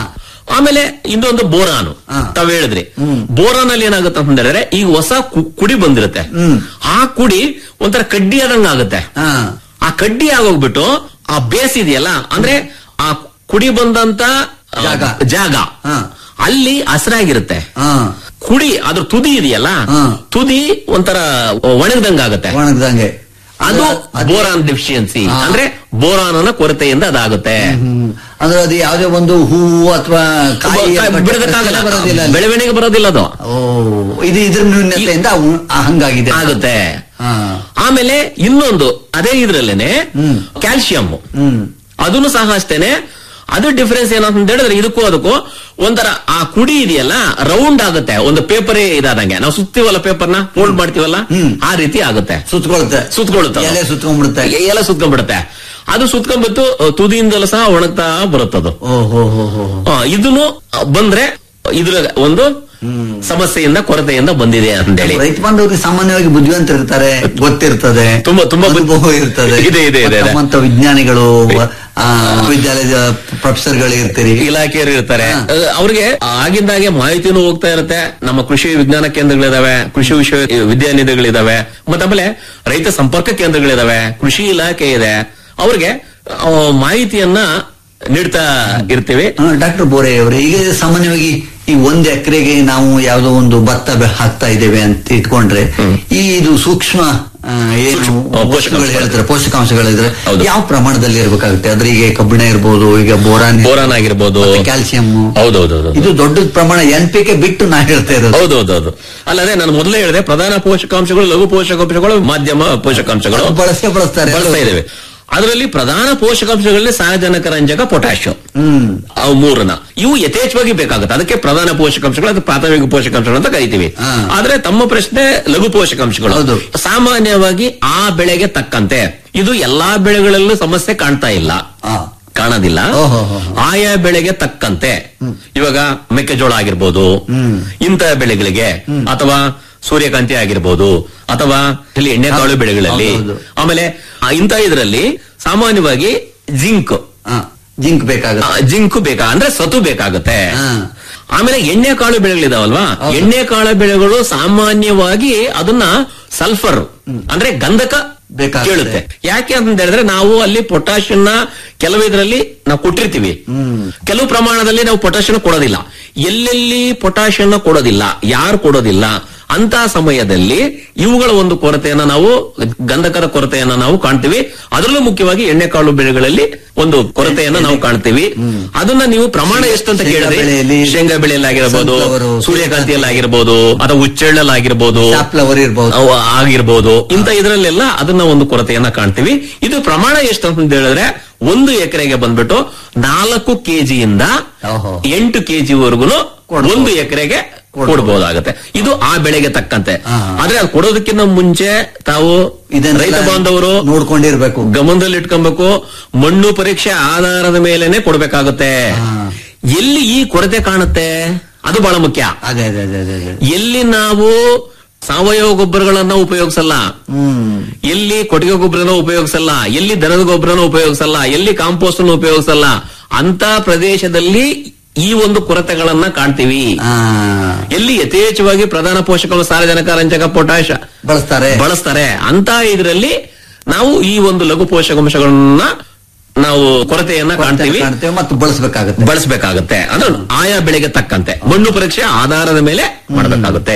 ಆಮೇಲೆ ಇನ್ನೊಂದು ಬೋರಾನು ಹಾ. ತಾವ್ ಹೇಳಿದ್ರಿ ಬೋರಾನ್ ಅಲ್ಲಿ ಏನಾಗುತ್ತೆ ಅಂತ ಹೇಳಿದ್ರೆ ಈಗ ಹೊಸ ಕು- ಕುಡಿ ಬಂದಿರುತ್ತೆ ಆ ಕುಡಿ ಒಂಥರ ಕಡ್ಡಿ ಆದಂಗ ಆಗುತ್ತೆ ಹಾ ಆ ಕಡ್ಡಿ ಆಗೋಗ್ಬಿಟ್ಟು ಆ ಬೇಸ್ ಇದೆಯಲ್ಲ ಅಂದ್ರೆ ಆ ಕುಡಿ ಬಂದಂತ ಆ, ಜಾಗ. ಜಾಗ ಹಾ. ಅಲ್ಲಿ ಹಸಿರಾಗಿರುತ್ತೆ ಹಾ ಕುಡಿ ಅದ್ರ ತುದಿ ಇದೆಯಲ್ಲ ಹಾ. ತುದಿ ಒಂಥರ ಒಣಗ್ದಂಗಾಗುತ್ತೆ ಒಣಗ್ದಂಗೆ ಅದು ಅದ್- ಬೋರಾನ್ ಡಿಫಿಷಿಯನ್ಸಿ ಹಾ. ಅಂದ್ರೆ ಬೋರಾನನ ಕೊರತೆಯಿಂದ ಅದಾಗುತ್ತೆ ಹ್ಮ್. ಅಂದ್ರೆ ಅದು ಯಾವುದೇ ಒಂದು ಹೂವು ಅಥವಾ ಕಾಯಿ ಬಿಡೋದಕ್ಕಾಗಲ್ಲ ಬರೋದಿಲ್ಲ ಅಲ್ಲಿ. ಬೆಳವಣಿಗೆ ಬರೋದಿಲ್ಲ ಅದು ಓ ಇದು ಇದ್ರ ನ್ಯೂನ್ಯತೆಯಿಂದ ಅವು- ಆ, ಹಂಗಾಗಿದೆ ಆಗುತ್ತೆ ಹಾ ಆಮೇಲೆ ಇನ್ನೊಂದು ಅದೇ ಇದ್ರಲ್ಲೇನೆ ಕ್ಯಾಲ್ಸಿಯಂ ಹ್ಮ್ ಅದನ್ನು ಸಹ ಅಷ್ಟೇನೆ ಅದು ಡಿಫರೆನ್ಸ್ ಏನಂತ ಹೇಳಿದ್ರೆ ಇದಕ್ಕೂ ಅದಕ್ಕೂ ಒಂಥರ ಆ ಕುಡಿ ಇದೆಯಲ್ಲ ರೌಂಡ್ ಆಗುತ್ತೆ ಒಂದು ಪೇಪರ್ ಇದಾದಂಗೆ ನಾವು ಸುತ್ತೀವಲ್ಲ ಪೇಪರ್ನ ಫೋಲ್ಡ್ ಮಾಡ್ತೀವಲ್ಲ ಆ ರೀತಿ ಆಗುತ್ತೆ ಸುತ್ಕೊಳುತ್ತೆ ಸುತ್ಕೊಳ್ಳುತ್ತೆ ಎಲೆ ಸುತ್ಕೊಂಡ್ಬಿಡುತ್ತೆ ಎ- ಎಲೆ ಸುತ್ಕೊಂಡ್ಬಿಡುತ್ತೆ ಅದು ಸುತ್ಕೊಂಡ್ಬಿಟ್ಟು ಅ, ತುದಿಯಿಂದಲೂ ಸಹ ಒಣಗ್ತಾ ಬರುತ್ತದು ಓ ಹೋ ಹೋ ಹೋ ಆ, ಇದನ್ನು ಬಂದ್ರೆ ಇದ್ರ ಒಂದು ಸಮಸ್ಯೆಯಿಂದ ಕೊರತೆಯಿಂದ ಬಂದಿದೆ ಅಂತೇಳಿ ರೈತ ಬಾಂಧವರಿಗೆ ಸಾಮಾನ್ಯವಾಗಿ ಬುದ್ಧಿವಂತ ಇರ್ತಾರೆ ಗೊತ್ತಿರ್ತದೆ ತುಂಬಾ- ತುಂಬಾ ಬುದ್ಧಿ- ಅನುಭವ ಇರ್ತದೆ ಇದೆ, ಇದೆ, ಇದೆ, ಇದೆ. ನಮ್ಮಂತ ವಿಜ್ಞಾನಿಗಳು ಆ, ವಿದ್ಯಾಲಯದ ಪ್ರೊಫೆಸರ್ಗಳು ಇರ್ತೀರಿ ಇಲಾಖೆಯವರು ಇರ್ತಾರೆ ಹಾ. ಅಹ್, ಅವ್ರಿಗೆ ಆಗಿಂದಾಗೆ ಮಾಹಿತಿನೂ ಹೋಗ್ತಾ ಇರುತ್ತೆ ನಮ್ಮ ಕೃಷಿ ವಿಜ್ಞಾನ ಕೇಂದ್ರಗಳಿದಾವೆ ಕೃಷಿ ವಿಶ್ವ ವಿದ್ಯಾನಿಧಿಗಳಿದಾವೆ ಮತ್ತೆ ಆಮೇಲೆ ರೈತ ಸಂಪರ್ಕ ಕೇಂದ್ರಗಳಿದಾವೆ ಕೃಷಿ ಇಲಾಖೆ ಇದೆ ಅವ್ರಿಗೆ ಆ, ಮಾಹಿತಿಯನ್ನ ನೀಡ್ತಾ ಇರ್ತೀವಿ ಡಾಕ್ಟರ್ ಬೋರೆ ಅವರೇ ಈಗ ಸಾಮಾನ್ಯವಾಗಿ ಈ ಒಂದ್ ಎಕರೆಗೆ ನಾವು ಯಾವ್ದೋ ಒಂದು ಭತ್ತ ಬೆ- ಹಾಕ್ತಾ ಇದ್ದೇವೆ ಅಂತ ಇಟ್ಕೊಂಡ್ರೆ ಈ ಇದು ಸೂಕ್ಷ್ಮ ಆ, ಏನು ಸೂಕ್ಷ್ಮ, ಆ, ಪೋಷಕಗಳು ಪೋಷಕಾಂಶಗಳು. ಹೇಳ್ತಾರೆ ಪೋಷಕಾಂಶಗಳಿದ್ರೆ ಹೌದು. ಯಾವ ಪ್ರಮಾಣದಲ್ಲಿ ಇರ್ಬೇಕಾಗುತ್ತೆ ಅಂದ್ರೆ ಈಗ ಕಬ್ಬಿಣ ಇರ್ಬೋದು ಈಗ ಬೋರಾನ್ ಬೋರಾನ್ ಆಗಿರ್ಬೋದು ಕ್ಯಾಲ್ಸಿಯಂ ಹೌದೌದೌದು ಇದು ದೊಡ್ಡ ಪ್ರಮಾಣ ಎನ್ ಪಿ ಕೆ ಬಿಟ್ಟು ನಾ ಹೇಳ್ತಾ ಇರೋದು ಹೌದೌದೌದು ಅಲ್ಲದೆ ನಾನು ಮೊದಲೇ ಹೇಳಿದೆ ಪ್ರಧಾನ ಪೋಷಕಾಂಶಗಳು ಲಘು ಪೋಷಕಾಂಶಗಳು ಮಾಧ್ಯಮ ಪೋಷಕಾಂಶಗಳು ಅದು ಬಳಸೇ ಬಳಸ್ತಾರೆ ಬಳಸ್ತಾ ಇದ್ದೇವೆ ಅದರಲ್ಲಿ ಪ್ರಧಾನ ಪೋಷಕಾಂಶಗಳಲ್ಲಿ ಸಾರಜನಕ ರಂಜಕ ಪೊಟ್ಯಾಷಿಯಂ ಹ್ಮ್ ಅವು ಮೂರನ್ನ ಇವು ಯಥೇಚ್ಛವಾಗಿ ಬೇಕಾಗುತ್ತೆ ಅದಕ್ಕೆ ಪ್ರಧಾನ ಪೋಷಕಾಂಶಗಳು ಅದು ಪ್ರಾಥಮಿಕ ಪೋಷಕಾಂಶಗಳು ಅಂತ ಕರಿತೀವಿ ಹಾ. ಆದ್ರೆ ತಮ್ಮ ಪ್ರಶ್ನೆ ಲಘು ಪೋಷಕಾಂಶಗಳು ಹೌದು. ಸಾಮಾನ್ಯವಾಗಿ ಆ ಬೆಳೆಗೆ ತಕ್ಕಂತೆ ಇದು ಎಲ್ಲಾ ಬೆಳೆಗಳಲ್ಲೂ ಸಮಸ್ಯೆ ಕಾಣ್ತಾ ಇಲ್ಲ ಆ. ಕಾಣೋದಿಲ್ಲ ಓಹೋ, ಹೋ, ಹೋ. ಆಯಾ ಬೆಳೆಗೆ ತಕ್ಕಂತೆ ಇವಾಗ ಮೆಕ್ಕೆಜೋಳ ಆಗಿರ್ಬೋದು ಇಂತಹ ಬೆಳೆಗಳಿಗೆ ಅಥವಾ ಸೂರ್ಯಕಾಂತಿ ಆಗಿರ್ಬೋದು ಅಥವಾ ಇಲ್ಲಿ ಎಣ್ಣೆಕಾಳು ಬೆಳೆಗಳಲ್ಲಿ ಹೌದು, ಹೌದು. ಆಮೇಲೆ ಆ ಇಂಥ ಇದರಲ್ಲಿ ಸಾಮಾನ್ಯವಾಗಿ ಜಿಂಕ್ ಆ, ಜಿಂಕ್ ಬೇಕಾಗುತ್ತೆ ಜಿಂಕ್ ಬೇಕಾ ಅಂದ್ರೆ ಸತು ಬೇಕಾಗುತ್ತೆ ಹಾ. ಆಮೇಲೆ ಎಣ್ಣೆಕಾಳು ಬೆಳೆಗಳಿದಾವಲ್ವಾ ಹೌದು. ಎಣ್ಣೆಕಾಳು ಬೆಳೆಗಳು ಸಾಮಾನ್ಯವಾಗಿ ಅದನ್ನ ಸಲ್ಫರ್ ಅಂದ್ರೆ ಗಂಧಕ ಬೇಕಾಗುತ್ತೆ. ಕೇಳುತ್ತೆ ಯಾಕೆ ಅಂತ ಹೇಳಿದ್ರೆ ನಾವು ಅಲ್ಲಿ ಪೊಟ್ಯಾಷಿಯಂ ಕೆಲವು ಇದರಲ್ಲಿ ನಾವು ಕೊಟ್ಟಿರ್ತೀವಿ ಕೆಲವು ಪ್ರಮಾಣದಲ್ಲಿ ನಾವು ಪೊಟ್ಯಾಷಿಯಂ ಕೊಡೋದಿಲ್ಲ ಎಲ್ಲೆಲ್ಲಿ ಪೊಟ್ಯಾಷಿಯಂ ಕೊಡೋದಿಲ್ಲ ಯಾರು ಕೊಡೋದಿಲ್ಲ ಅಂತ ಸಮಯದಲ್ಲಿ ಇವುಗಳ ಒಂದು ಕೊರತೆಯನ್ನ ನಾವು ಗಂಧಕದ ಕೊರತೆಯನ್ನ ನಾವು ಕಾಣ್ತೀವಿ ಅದರಲ್ಲೂ ಮುಖ್ಯವಾಗಿ ಎಣ್ಣೆಕಾಳು ಬೆಳೆಗಳಲ್ಲಿ ಒಂದು ಕೊರತೆಯನ್ನ ನಾವು ಕಾಣ್ತೀವಿ ಅದನ್ನ ನೀವು ಪ್ರಮಾಣ ಎಷ್ಟು ಅಂತ ಶೇಂಗಾ ಕೇಳಿದ್ರೆ ಬೆಳೆಯಲ್ಲಿ ಶೇಂಗಾ ಬೆಳೆಯಲ್ಲಿ ಆಗಿರ್ಬೋದು sunflower, ಸೂರ್ಯಕಾಂತಿಯಲ್ಲಿ ಆಗಿರ್ಬೋದು ಅಥವಾ ಹುಚ್ಚೆಳ್ಳಲ್ಲಿ ಆಗಿರ್ಬೋದು ಫ್ಲವರ್ ಇರ್ಬೋದು ಅವು ಆಗಿರ್ಬೋದು ಇಂತ ಇದರಲ್ಲೆಲ್ಲ ಅದನ್ನ ಒಂದು ಕೊರತೆಯನ್ನ ಕಾಣ್ತೀವಿ ಇದು ಪ್ರಮಾಣ ಎಷ್ಟು ಅಂತ ಹೇಳಿದ್ರೆ ಒಂದು ಎಕರೆಗೆ ಬಂದ್ಬಿಟ್ಟು ನಾಲ್ಕು ಕೆಜಿಯಿಂದ ಓಹೋ. ಎಂಟು ಕೆಜಿ ವರೆಗೂ ಕೊಡ್ಬೋದು. ಒಂದು ಎಕರೆಗೆ ಕೊಡಬಹುದಾಗತ್ತೆ ಇದು ಆ ಬೆಳೆಗೆ ತಕ್ಕಂತೆ ಹಾ. ಆದ್ರೆ ಅದು ಕೊಡೋದಕ್ಕಿಂತ ಮುಂಚೆ ತಾವು ಇದನ್ನೆಲ್ಲ ರೈತ ಬಾಂಧವರು ನೋಡ್ಕೊಂಡಿರ್ಬೇಕು ಗಮನದಲ್ಲಿ ಇಟ್ಕೊಬೇಕು ಮಣ್ಣು ಪರೀಕ್ಷೆ ಆಧಾರದ ಮೇಲೆನೆ ಕೊಡ್ಬೇಕಾಗುತ್ತೆ ಹಾ. ಎಲ್ಲಿ ಈ ಕೊರತೆ ಕಾಣುತ್ತೆ ಅದು ಬಹಳ ಮುಖ್ಯ ಅದೇ ಅದೇ ಅದೇ ಅದೇ ಅದೇ ಎಲ್ಲಿ ನಾವು ಸಾವಯವ ಗೊಬ್ಬರಗಳನ್ನ ಉಪಯೋಗಿಸಲ್ಲ ಹ್ಮ್ ಎಲ್ಲಿ ಕೊಟ್ಟಿಗೆ ಗೊಬ್ಬರನ ಉಪಯೋಗಿಸಲ್ಲ ಎಲ್ಲಿ ದನದ ಗೊಬ್ಬರನ ಉಪಯೋಗಿಸಲ್ಲ ಎಲ್ಲಿ ಕಾಂಪೋಸ್ಟ್ ಅನ್ನು ಉಪಯೋಗಿಸಲ್ಲ ಅಂತ ಪ್ರದೇಶದಲ್ಲಿ ಈ ಒಂದು ಕೊರತೆಗಳನ್ನ ಕಾಣ್ತೀವಿ ಆ, ಎಲ್ಲಿ ಯಥೇಚ್ಛವಾಗಿ ಪ್ರಧಾನ ಪೋಷಕಗಳು ಸಾರಜನಕ ರಂಜಕ ಪೊಟ್ಯಾಶ ಬಳಸ್ತಾರೆ ಬಳಸ್ತಾರೆ ಅಂತ ಇದರಲ್ಲಿ ನಾವು ಈ ಒಂದು ಲಘು ಪೋಷಕಾಂಶಗಳನ್ನ ನಾವು ಕೊರತೆಯನ್ನ ಕಾಣ್ತೀವಿ ಕಾಣ್ತೇವೆ ಮತ್ತು ಬಳಸಬೇಕಾಗುತ್ತೆ ಬಳಸಬೇಕಾಗುತ್ತೆ ಅಂದ್ರೆ ಆಯಾ ಬೆಳೆಗೆ ತಕ್ಕಂತೆ ಮಣ್ಣು ಪರೀಕ್ಷೆ ಆಧಾರದ ಮೇಲೆ ಮಾಡಬೇಕಾಗುತ್ತೆ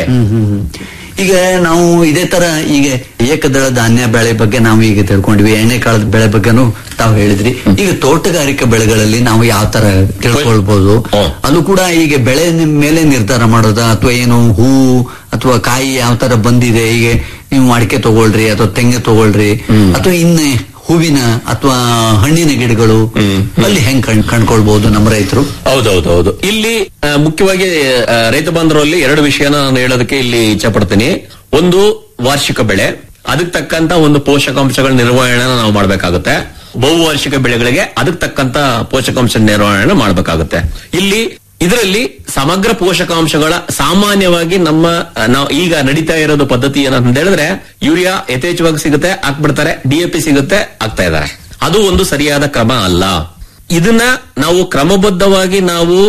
ಈಗ ನಾವು ಇದೇ ತರ ಈಗ ಏಕದಳ ಧಾನ್ಯ ಬೆಳೆ ಬಗ್ಗೆ ನಾವು ಈಗ ತಿಳ್ಕೊಂಡ್ವಿ ಎಣ್ಣೆ ಕಾಳದ ಬೆಳೆ ಬಗ್ಗೆನೂ ತಾವು ಹೇಳಿದ್ರಿ ಈಗ ತೋಟಗಾರಿಕಾ ಬೆಳೆಗಳಲ್ಲಿ ನಾವು ಯಾವ ತರ ತಿಳ್ಕೊಳ್ಬಹುದು ಹ್ಮ್. ಅದು ಕೂಡ ಈಗ ಬೆಳೆ ನಿಮ್ ಮೇಲೆ ನಿರ್ಧಾರ ಮಾಡೋದಾ ಅಥವಾ ಏನು ಹೂ ಅಥವಾ ಕಾಯಿ ಯಾವ ತರ ಬಂದಿದೆ ಈಗ ನೀವು ಅಡಿಕೆ ತಗೊಳ್ರಿ ಅಥವಾ ತೆಂಗು ತಗೊಳ್ರಿ ಅಥವಾ ಇನ್ನು ಹೂವಿನ ಅಥವಾ ಹಣ್ಣಿನ ಗಿಡಗಳು ಅಲ್ಲಿ ಹೆಂಗ್ ಕಣ್ ಕಂಡ್ಕೊಳ್ಬಹುದು ನಮ್ಮ ರೈತರು ಹೌದೌದೌದು ಇಲ್ಲಿ ಆ, ಮುಖ್ಯವಾಗಿ ಆ, ರೈತ ಬಾಂಧವರಲ್ಲಿ ಎರಡು ವಿಷಯನ ನಾನು ಹೇಳೋದಕ್ಕೆ ಇಲ್ಲಿ ಇಚ್ಛೆ ಪಡ್ತೀನಿ ಒಂದು ವಾರ್ಷಿಕ ಬೆಳೆ ಅದಕ್ಕೆ ತಕ್ಕಂತ ಒಂದು ಪೋಷಕಾಂಶಗಳ ನಿರ್ವಹಣೆ ನಾವು ಮಾಡಬೇಕಾಗುತ್ತೆ ಬಹುವಾರ್ಷಿಕ ಬೆಳೆಗಳಿಗೆ ಅದಕ್ಕೆ ತಕ್ಕಂತ ಪೋಷಕಾಂಶ ನಿರ್ವಹಣೆ ಮಾಡಬೇಕಾಗುತ್ತೆ ಇಲ್ಲಿ ಇದರಲ್ಲಿ ಸಮಗ್ರ ಪೋಷಕಾಂಶಗಳ ಸಾಮಾನ್ಯವಾಗಿ ನಮ್ಮ ಆ, ನಾವು ಈಗ ನಡೀತಾ ಇರೋದು ಪದ್ಧತಿ ಏನಂತ ಹೇಳಿದ್ರೆ ಯೂರಿಯಾ ಯಥೇಚ್ಛವಾಗಿ ಸಿಗುತ್ತೆ ಹಾಕ್ಬಿಡ್ತಾರೆ ಡಿಎಪಿ ಸಿಗುತ್ತೆ ಆಗ್ತಾ ಇದ್ದಾರೆ ಅದು ಒಂದು ಸರಿಯಾದ ಕ್ರಮ ಅಲ್ಲ ಇದನ್ನ ನಾವು ಕ್ರಮಬದ್ಧವಾಗಿ ನಾವು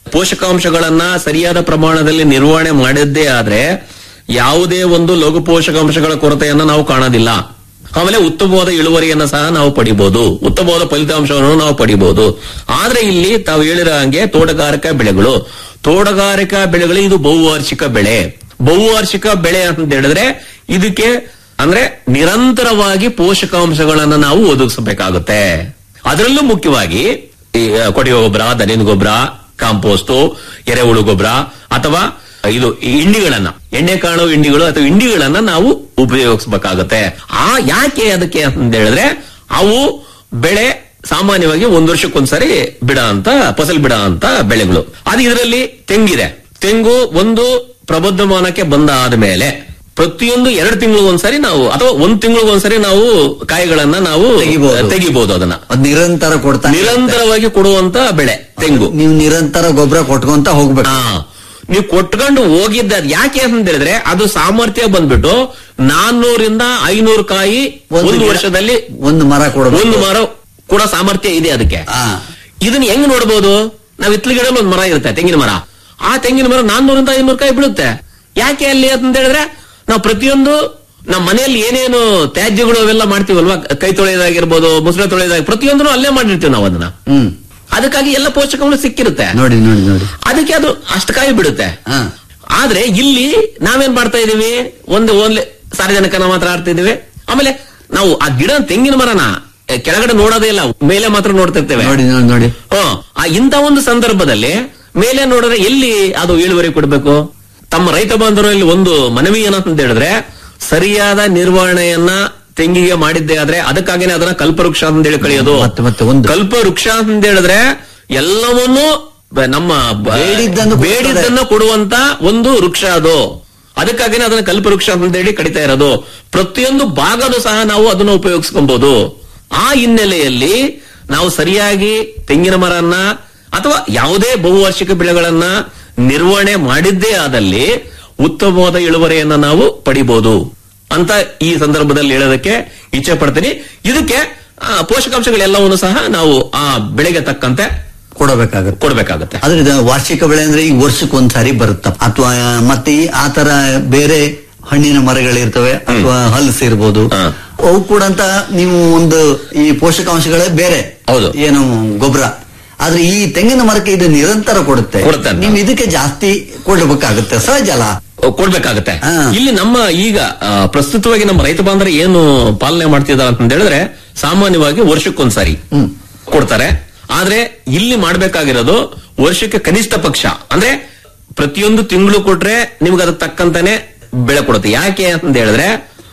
ಪೋಷಕಾಂಶಗಳನ್ನ ಸರಿಯಾದ ಪ್ರಮಾಣದಲ್ಲಿ ನಿರ್ವಹಣೆ ಮಾಡಿದ್ದೇ ಆದ್ರೆ ಯಾವುದೇ ಒಂದು ಲಘು ಪೋಷಕಾಂಶಗಳ ಕೊರತೆಯನ್ನ ನಾವು ಕಾಣೋದಿಲ್ಲ ಆಮೇಲೆ ಉತ್ತಮವಾದ ಇಳುವರಿಯನ್ನ ಸಹ ನಾವು ಪಡಿಬಹುದು ಉತ್ತಮವಾದ ಫಲಿತಾಂಶವನ್ನು ನಾವು ಪಡಿಬಹುದು ಆದ್ರೆ ಇಲ್ಲಿ ತಾವು ಹೇಳಿರೋ ಹಂಗೆ ತೋಟಗಾರಿಕಾ ಬೆಳೆಗಳು ತೋಟಗಾರಿಕಾ ಬೆಳೆಗಳು ಇದು ಬಹುವಾರ್ಷಿಕ ಬೆಳೆ ಬಹುವಾರ್ಷಿಕ ಬೆಳೆ ಅಂತ ಹೇಳಿದ್ರೆ ಇದಕ್ಕೆ ಅಂದ್ರೆ ನಿರಂತರವಾಗಿ ಪೋಷಕಾಂಶಗಳನ್ನ ನಾವು ಒದಗಿಸಬೇಕಾಗುತ್ತೆ ಅದರಲ್ಲೂ ಮುಖ್ಯವಾಗಿ ಈ ಕೊಟ್ಟಿಗೆ ಗೊಬ್ಬರ ದನಿನ ಗೊಬ್ಬರ ಕಾಂಪೋಸ್ಟ್ ಎರೆಹುಳು ಗೊಬ್ಬರ ಅಥವಾ ಇದು ಈ ಹಿಂಡಿಗಳನ್ನ ಎಣ್ಣೆ ಕಾಣುವ ಹಿಂಡಿಗಳು ಅಥವಾ ಹಿಂಡಿಗಳನ್ನ ನಾವು ಉಪಯೋಗಿಸಬೇಕಾಗತ್ತೆ ಆ ಯಾಕೆ ಅದಕ್ಕೆ ಅಂತ ಹೇಳಿದ್ರೆ ಅವು ಬೆಳೆ ಸಾಮಾನ್ಯವಾಗಿ ಒಂದ್ ವರ್ಷಕ್ಕೊಂದ್ಸರಿ ಬಿಡ ಅಂತ ಫಸಲ್ ಬಿಡ ಅಂತ ಬೆಳೆಗಳು ಅದು ಇದರಲ್ಲಿ ತೆಂಗಿದೆ ತೆಂಗು ಒಂದು ಪ್ರಬುದ್ಧಮಾನಕ್ಕೆ ಬಂದ ಆದ್ಮೇಲೆ ಪ್ರತಿಯೊಂದು ಎರಡು ತಿಂಗಳು ಒಂದ್ಸರಿ ನಾವು ಅಥವಾ ಒಂದ್ ತಿಂಗಳು ಒಂದ್ಸರಿ ನಾವು ಕಾಯಿಗಳನ್ನ ನಾವು ತೆಗಿಬಹುದು. ತೆಗಿಬಹುದು ಅದನ್ನ ಅದ್ ನಿರಂತರ ಕೊಡ್ತಾ ನಿರಂತರವಾಗಿ ಕೊಡುವಂತ ಬೆಳೆ ತೆಂಗು ನೀವು ನಿರಂತರ ಗೊಬ್ಬರ ಕೊಟ್ಕೊಂತ ಹೋಗ್ಬೇಕು ಹಾ ನೀವು ಕೊಟ್ಕೊಂಡು ಹೋಗಿದ್ದ ಅದ್ ಯಾಕೆ ಅಂತ ಹೇಳಿದ್ರೆ ಅದು ಸಾಮರ್ಥ್ಯ ಬಂದ್ಬಿಟ್ಟು ನಾನ್ನೂರಿಂದ ಐನೂರು ಕಾಯಿ ಒಂದು ಗಿಡ- ವರ್ಷದಲ್ಲಿ ಒಂದು ಮರ ಕೊಡಬೇಕು ಒಂದು ಮರ ಕೂಡ ಸಾಮರ್ಥ್ಯ ಇದೆ ಅದಕ್ಕೆ ಆ. ಇದನ್ನ ಹೆಂಗ್ ನೋಡ್ಬೋದು ನಾವ್ ಹಿತ್ಲ ಗಿಡದಲ್ಲಿ ಒಂದು ಮರ ಇರುತ್ತೆ ತೆಂಗಿನ ಮರ ಆ ತೆಂಗಿನ ಮರ ನಾನ್ನೂರಿಂದ ಐನೂರು ಕಾಯಿ ಬೀಳುತ್ತೆ ಯಾಕೆ ಅಲ್ಲಿ ಅಂತ ಹೇಳಿದ್ರೆ ನಾವು ಪ್ರತಿಯೊಂದು ನಮ್ಮ ಮನೆಯಲ್ಲಿ ಏನೇನು ತ್ಯಾಜ್ಯಗಳು ಅವೆಲ್ಲ ಮಾಡ್ತೀವಲ್ವಾ ಕೈ ತೊಳೆಯೋದಾಗಿರ್ಬೋದು ಮುಸುರೆ ತೊಳೆಯೋದಾಗ ಪ್ರತಿಯೊಂದನ್ನು ಅಲ್ಲೇ ಮಾಡಿರ್ತೀವಿ ನಾವು ಅದನ್ನ ಹ್ಮ್ ಅದಕ್ಕಾಗಿ ಎಲ್ಲ ಪೋಷಕಗಳು ಸಿಕ್ಕಿರುತ್ತೆ ನೋಡಿ ನೋಡಿ ನೋಡಿ ಅದಕ್ಕೆ ಅದು ಅಷ್ಟು ಕಾಯಿ ಬಿಡುತ್ತೆ ಹಾ ಆದ್ರೆ ಇಲ್ಲಿ ನಾವೇನ್ ಮಾಡ್ತಾ ಇದೀವಿ ಒಂದು ಓನ್ಲಿ ಸಾರ್ವಜನಿಕನ ಮಾತ್ರ ಆಡ್ತಾ ಇದೀವಿ ಆಮೇಲೆ ನಾವು ಆ ಗಿಡ ತೆಂಗಿನ ಮರನ ಎ, ಕೆಳಗಡೆ ನೋಡೋದೇ ಇಲ್ಲ ಮೇಲೆ ಮಾತ್ರ ನೋಡ್ತಿರ್ತೇವೆ ನೋಡಿ ನೋಡಿ ನೋಡಿ ಹ್ಮ್. ಆ ಇಂಥ ಒಂದು ಸಂದರ್ಭದಲ್ಲಿ ಮೇಲೆ ನೋಡಿದ್ರೆ ಎಲ್ಲಿ ಅದು ಇಳುವರಿ ಕೊಡ್ಬೇಕು ತಮ್ಮ ರೈತ ಬಾಂಧವರಲ್ಲಿ ಒಂದು ಮನವಿ ಏನಂತ ಹೇಳಿದ್ರೆ ಸರಿಯಾದ ನಿರ್ವಹಣೆಯನ್ನ ತೆಂಗಿಗೆ ಮಾಡಿದ್ದೇ ಆದ್ರೆ ಅದಕ್ಕಾಗಿನೇ ಅದನ್ನ ಕಲ್ಪವೃಕ್ಷ ಅಂತ ಹೇಳಿ ಕಳೆಯೋದು ಮತ್ತೆ ಮತ್ತೆ ಒಂದು. ಕಲ್ಪವೃಕ್ಷ ಅಂತ ಹೇಳಿದ್ರೆ ಎಲ್ಲವನ್ನೂ ಬ- ನಮ್ಮ ಬ- ಬೇಡಿದ್ದನ್ನು ಕೊಡ್ತದೆ. ಬೇಡಿದ್ದನ್ನು ಕೊಡುವಂತ ಒಂದು ವೃಕ್ಷ ಅದು ಅದಕ್ಕಾಗಿನೇ ಅದನ್ನ ಕಲ್ಪವೃಕ್ಷ ಅಂತ ಹೇಳಿ ಕಡಿತಾ ಇರೋದು ಪ್ರತಿಯೊಂದು ಭಾಗನೂ ಸಹ ನಾವು ಅದನ್ನ ಉಪಯೋಗಿಸ್ಕೊಬಹುದು ಆ ಹಿನ್ನೆಲೆಯಲ್ಲಿ ನಾವು ಸರಿಯಾಗಿ ತೆಂಗಿನ ಮರನ್ನ ಅಥವಾ ಯಾವುದೇ ಬಹುವಾರ್ಷಿಕ ಬೆಳೆಗಳನ್ನ ನಿರ್ವಹಣೆ ಮಾಡಿದ್ದೇ ಆದಲ್ಲಿ ಉತ್ತಮವಾದ ಇಳುವರಿಯನ್ನ ನಾವು ಪಡಿಬಹುದು ಅಂತ ಈ ಸಂದರ್ಭದಲ್ಲಿ ಹೇಳೋದಕ್ಕೆ ಇಚ್ಛೆ ಪಡ್ತೀನಿ ಇದಕ್ಕೆ ಆ, ಪೋಷಕಾಂಶಗಳೆಲ್ಲವನ್ನು ಸಹ ನಾವು ಆ ಬೆಳೆಗೆ ತಕ್ಕಂತೆ ಕೊಡಬೇಕಾಗತ್ತೆ ಕೊಡ್ಬೇಕಾಗತ್ತೆ ಆದ್ರೆ ಇದು ವಾರ್ಷಿಕ ಬೆಳೆ ಅಂದ್ರೆ ಈಗ ವರ್ಷಕ್ಕೆ ಒಂದ್ಸಾರಿ ಬರುತ್ತ ಅಥವಾ ಮತ್ತೆ ಈ ಆತರ ಬೇರೆ ಹಣ್ಣಿನ ಮರಗಳಿರ್ತವೆ ಅಥವಾ ಹಲಸು ಇರ್ಬೋದು ಹಾ. ಅವು ಕೂಡ ಅಂತ ನೀವು ಒಂದು ಈ ಪೋಷಕಾಂಶಗಳೇ ಬೇರೆ ಹೌದು. ಏನು ಗೊಬ್ಬರ ಆದ್ರೆ ಈ ತೆಂಗಿನ ಮರಕ್ಕೆ ಇದು ನಿರಂತರ ಕೊಡುತ್ತೆ ಕೊಡುತ್ತೆ ಅಂತ. ನೀವು ಇದಕ್ಕೆ ಜಾಸ್ತಿ ಕೊಡಬೇಕಾಗುತ್ತೆ ಸಹಜ ಅಲ್ಲ ಕೊಡ್ಬೇಕಾಗತ್ತೆ ಹಾ. ಇಲ್ಲಿ ನಮ್ಮ ಈಗ ಆ, ಪ್ರಸ್ತುತವಾಗಿ ನಮ್ಮ ರೈತ ಬಾಂಧವರು ಏನು ಪಾಲನೆ ಮಾಡ್ತಿದ್ದಾರೆ ಅಂತ ಹೇಳಿದ್ರೆ ಸಾಮಾನ್ಯವಾಗಿ ವರ್ಷಕ್ಕೊಂದ್ಸಾರಿ ಹ್ಮ್. ಕೊಡ್ತಾರೆ ಆದ್ರೆ ಇಲ್ಲಿ ಮಾಡ್ಬೇಕಾಗಿರೋದು ವರ್ಷಕ್ಕೆ ಕನಿಷ್ಠ ಪಕ್ಷ ಅಂದ್ರೆ ಪ್ರತಿಯೊಂದು ತಿಂಗಳು ಕೊಟ್ರೆ ನಿಮ್ಗೆ ಅದಕ್ಕೆ ತಕ್ಕಂತಾನೆ ಬೆಳೆ ಕೊಡುತ್ತೆ ಯಾಕೆ ಅಂತ ಹೇಳಿದ್ರೆ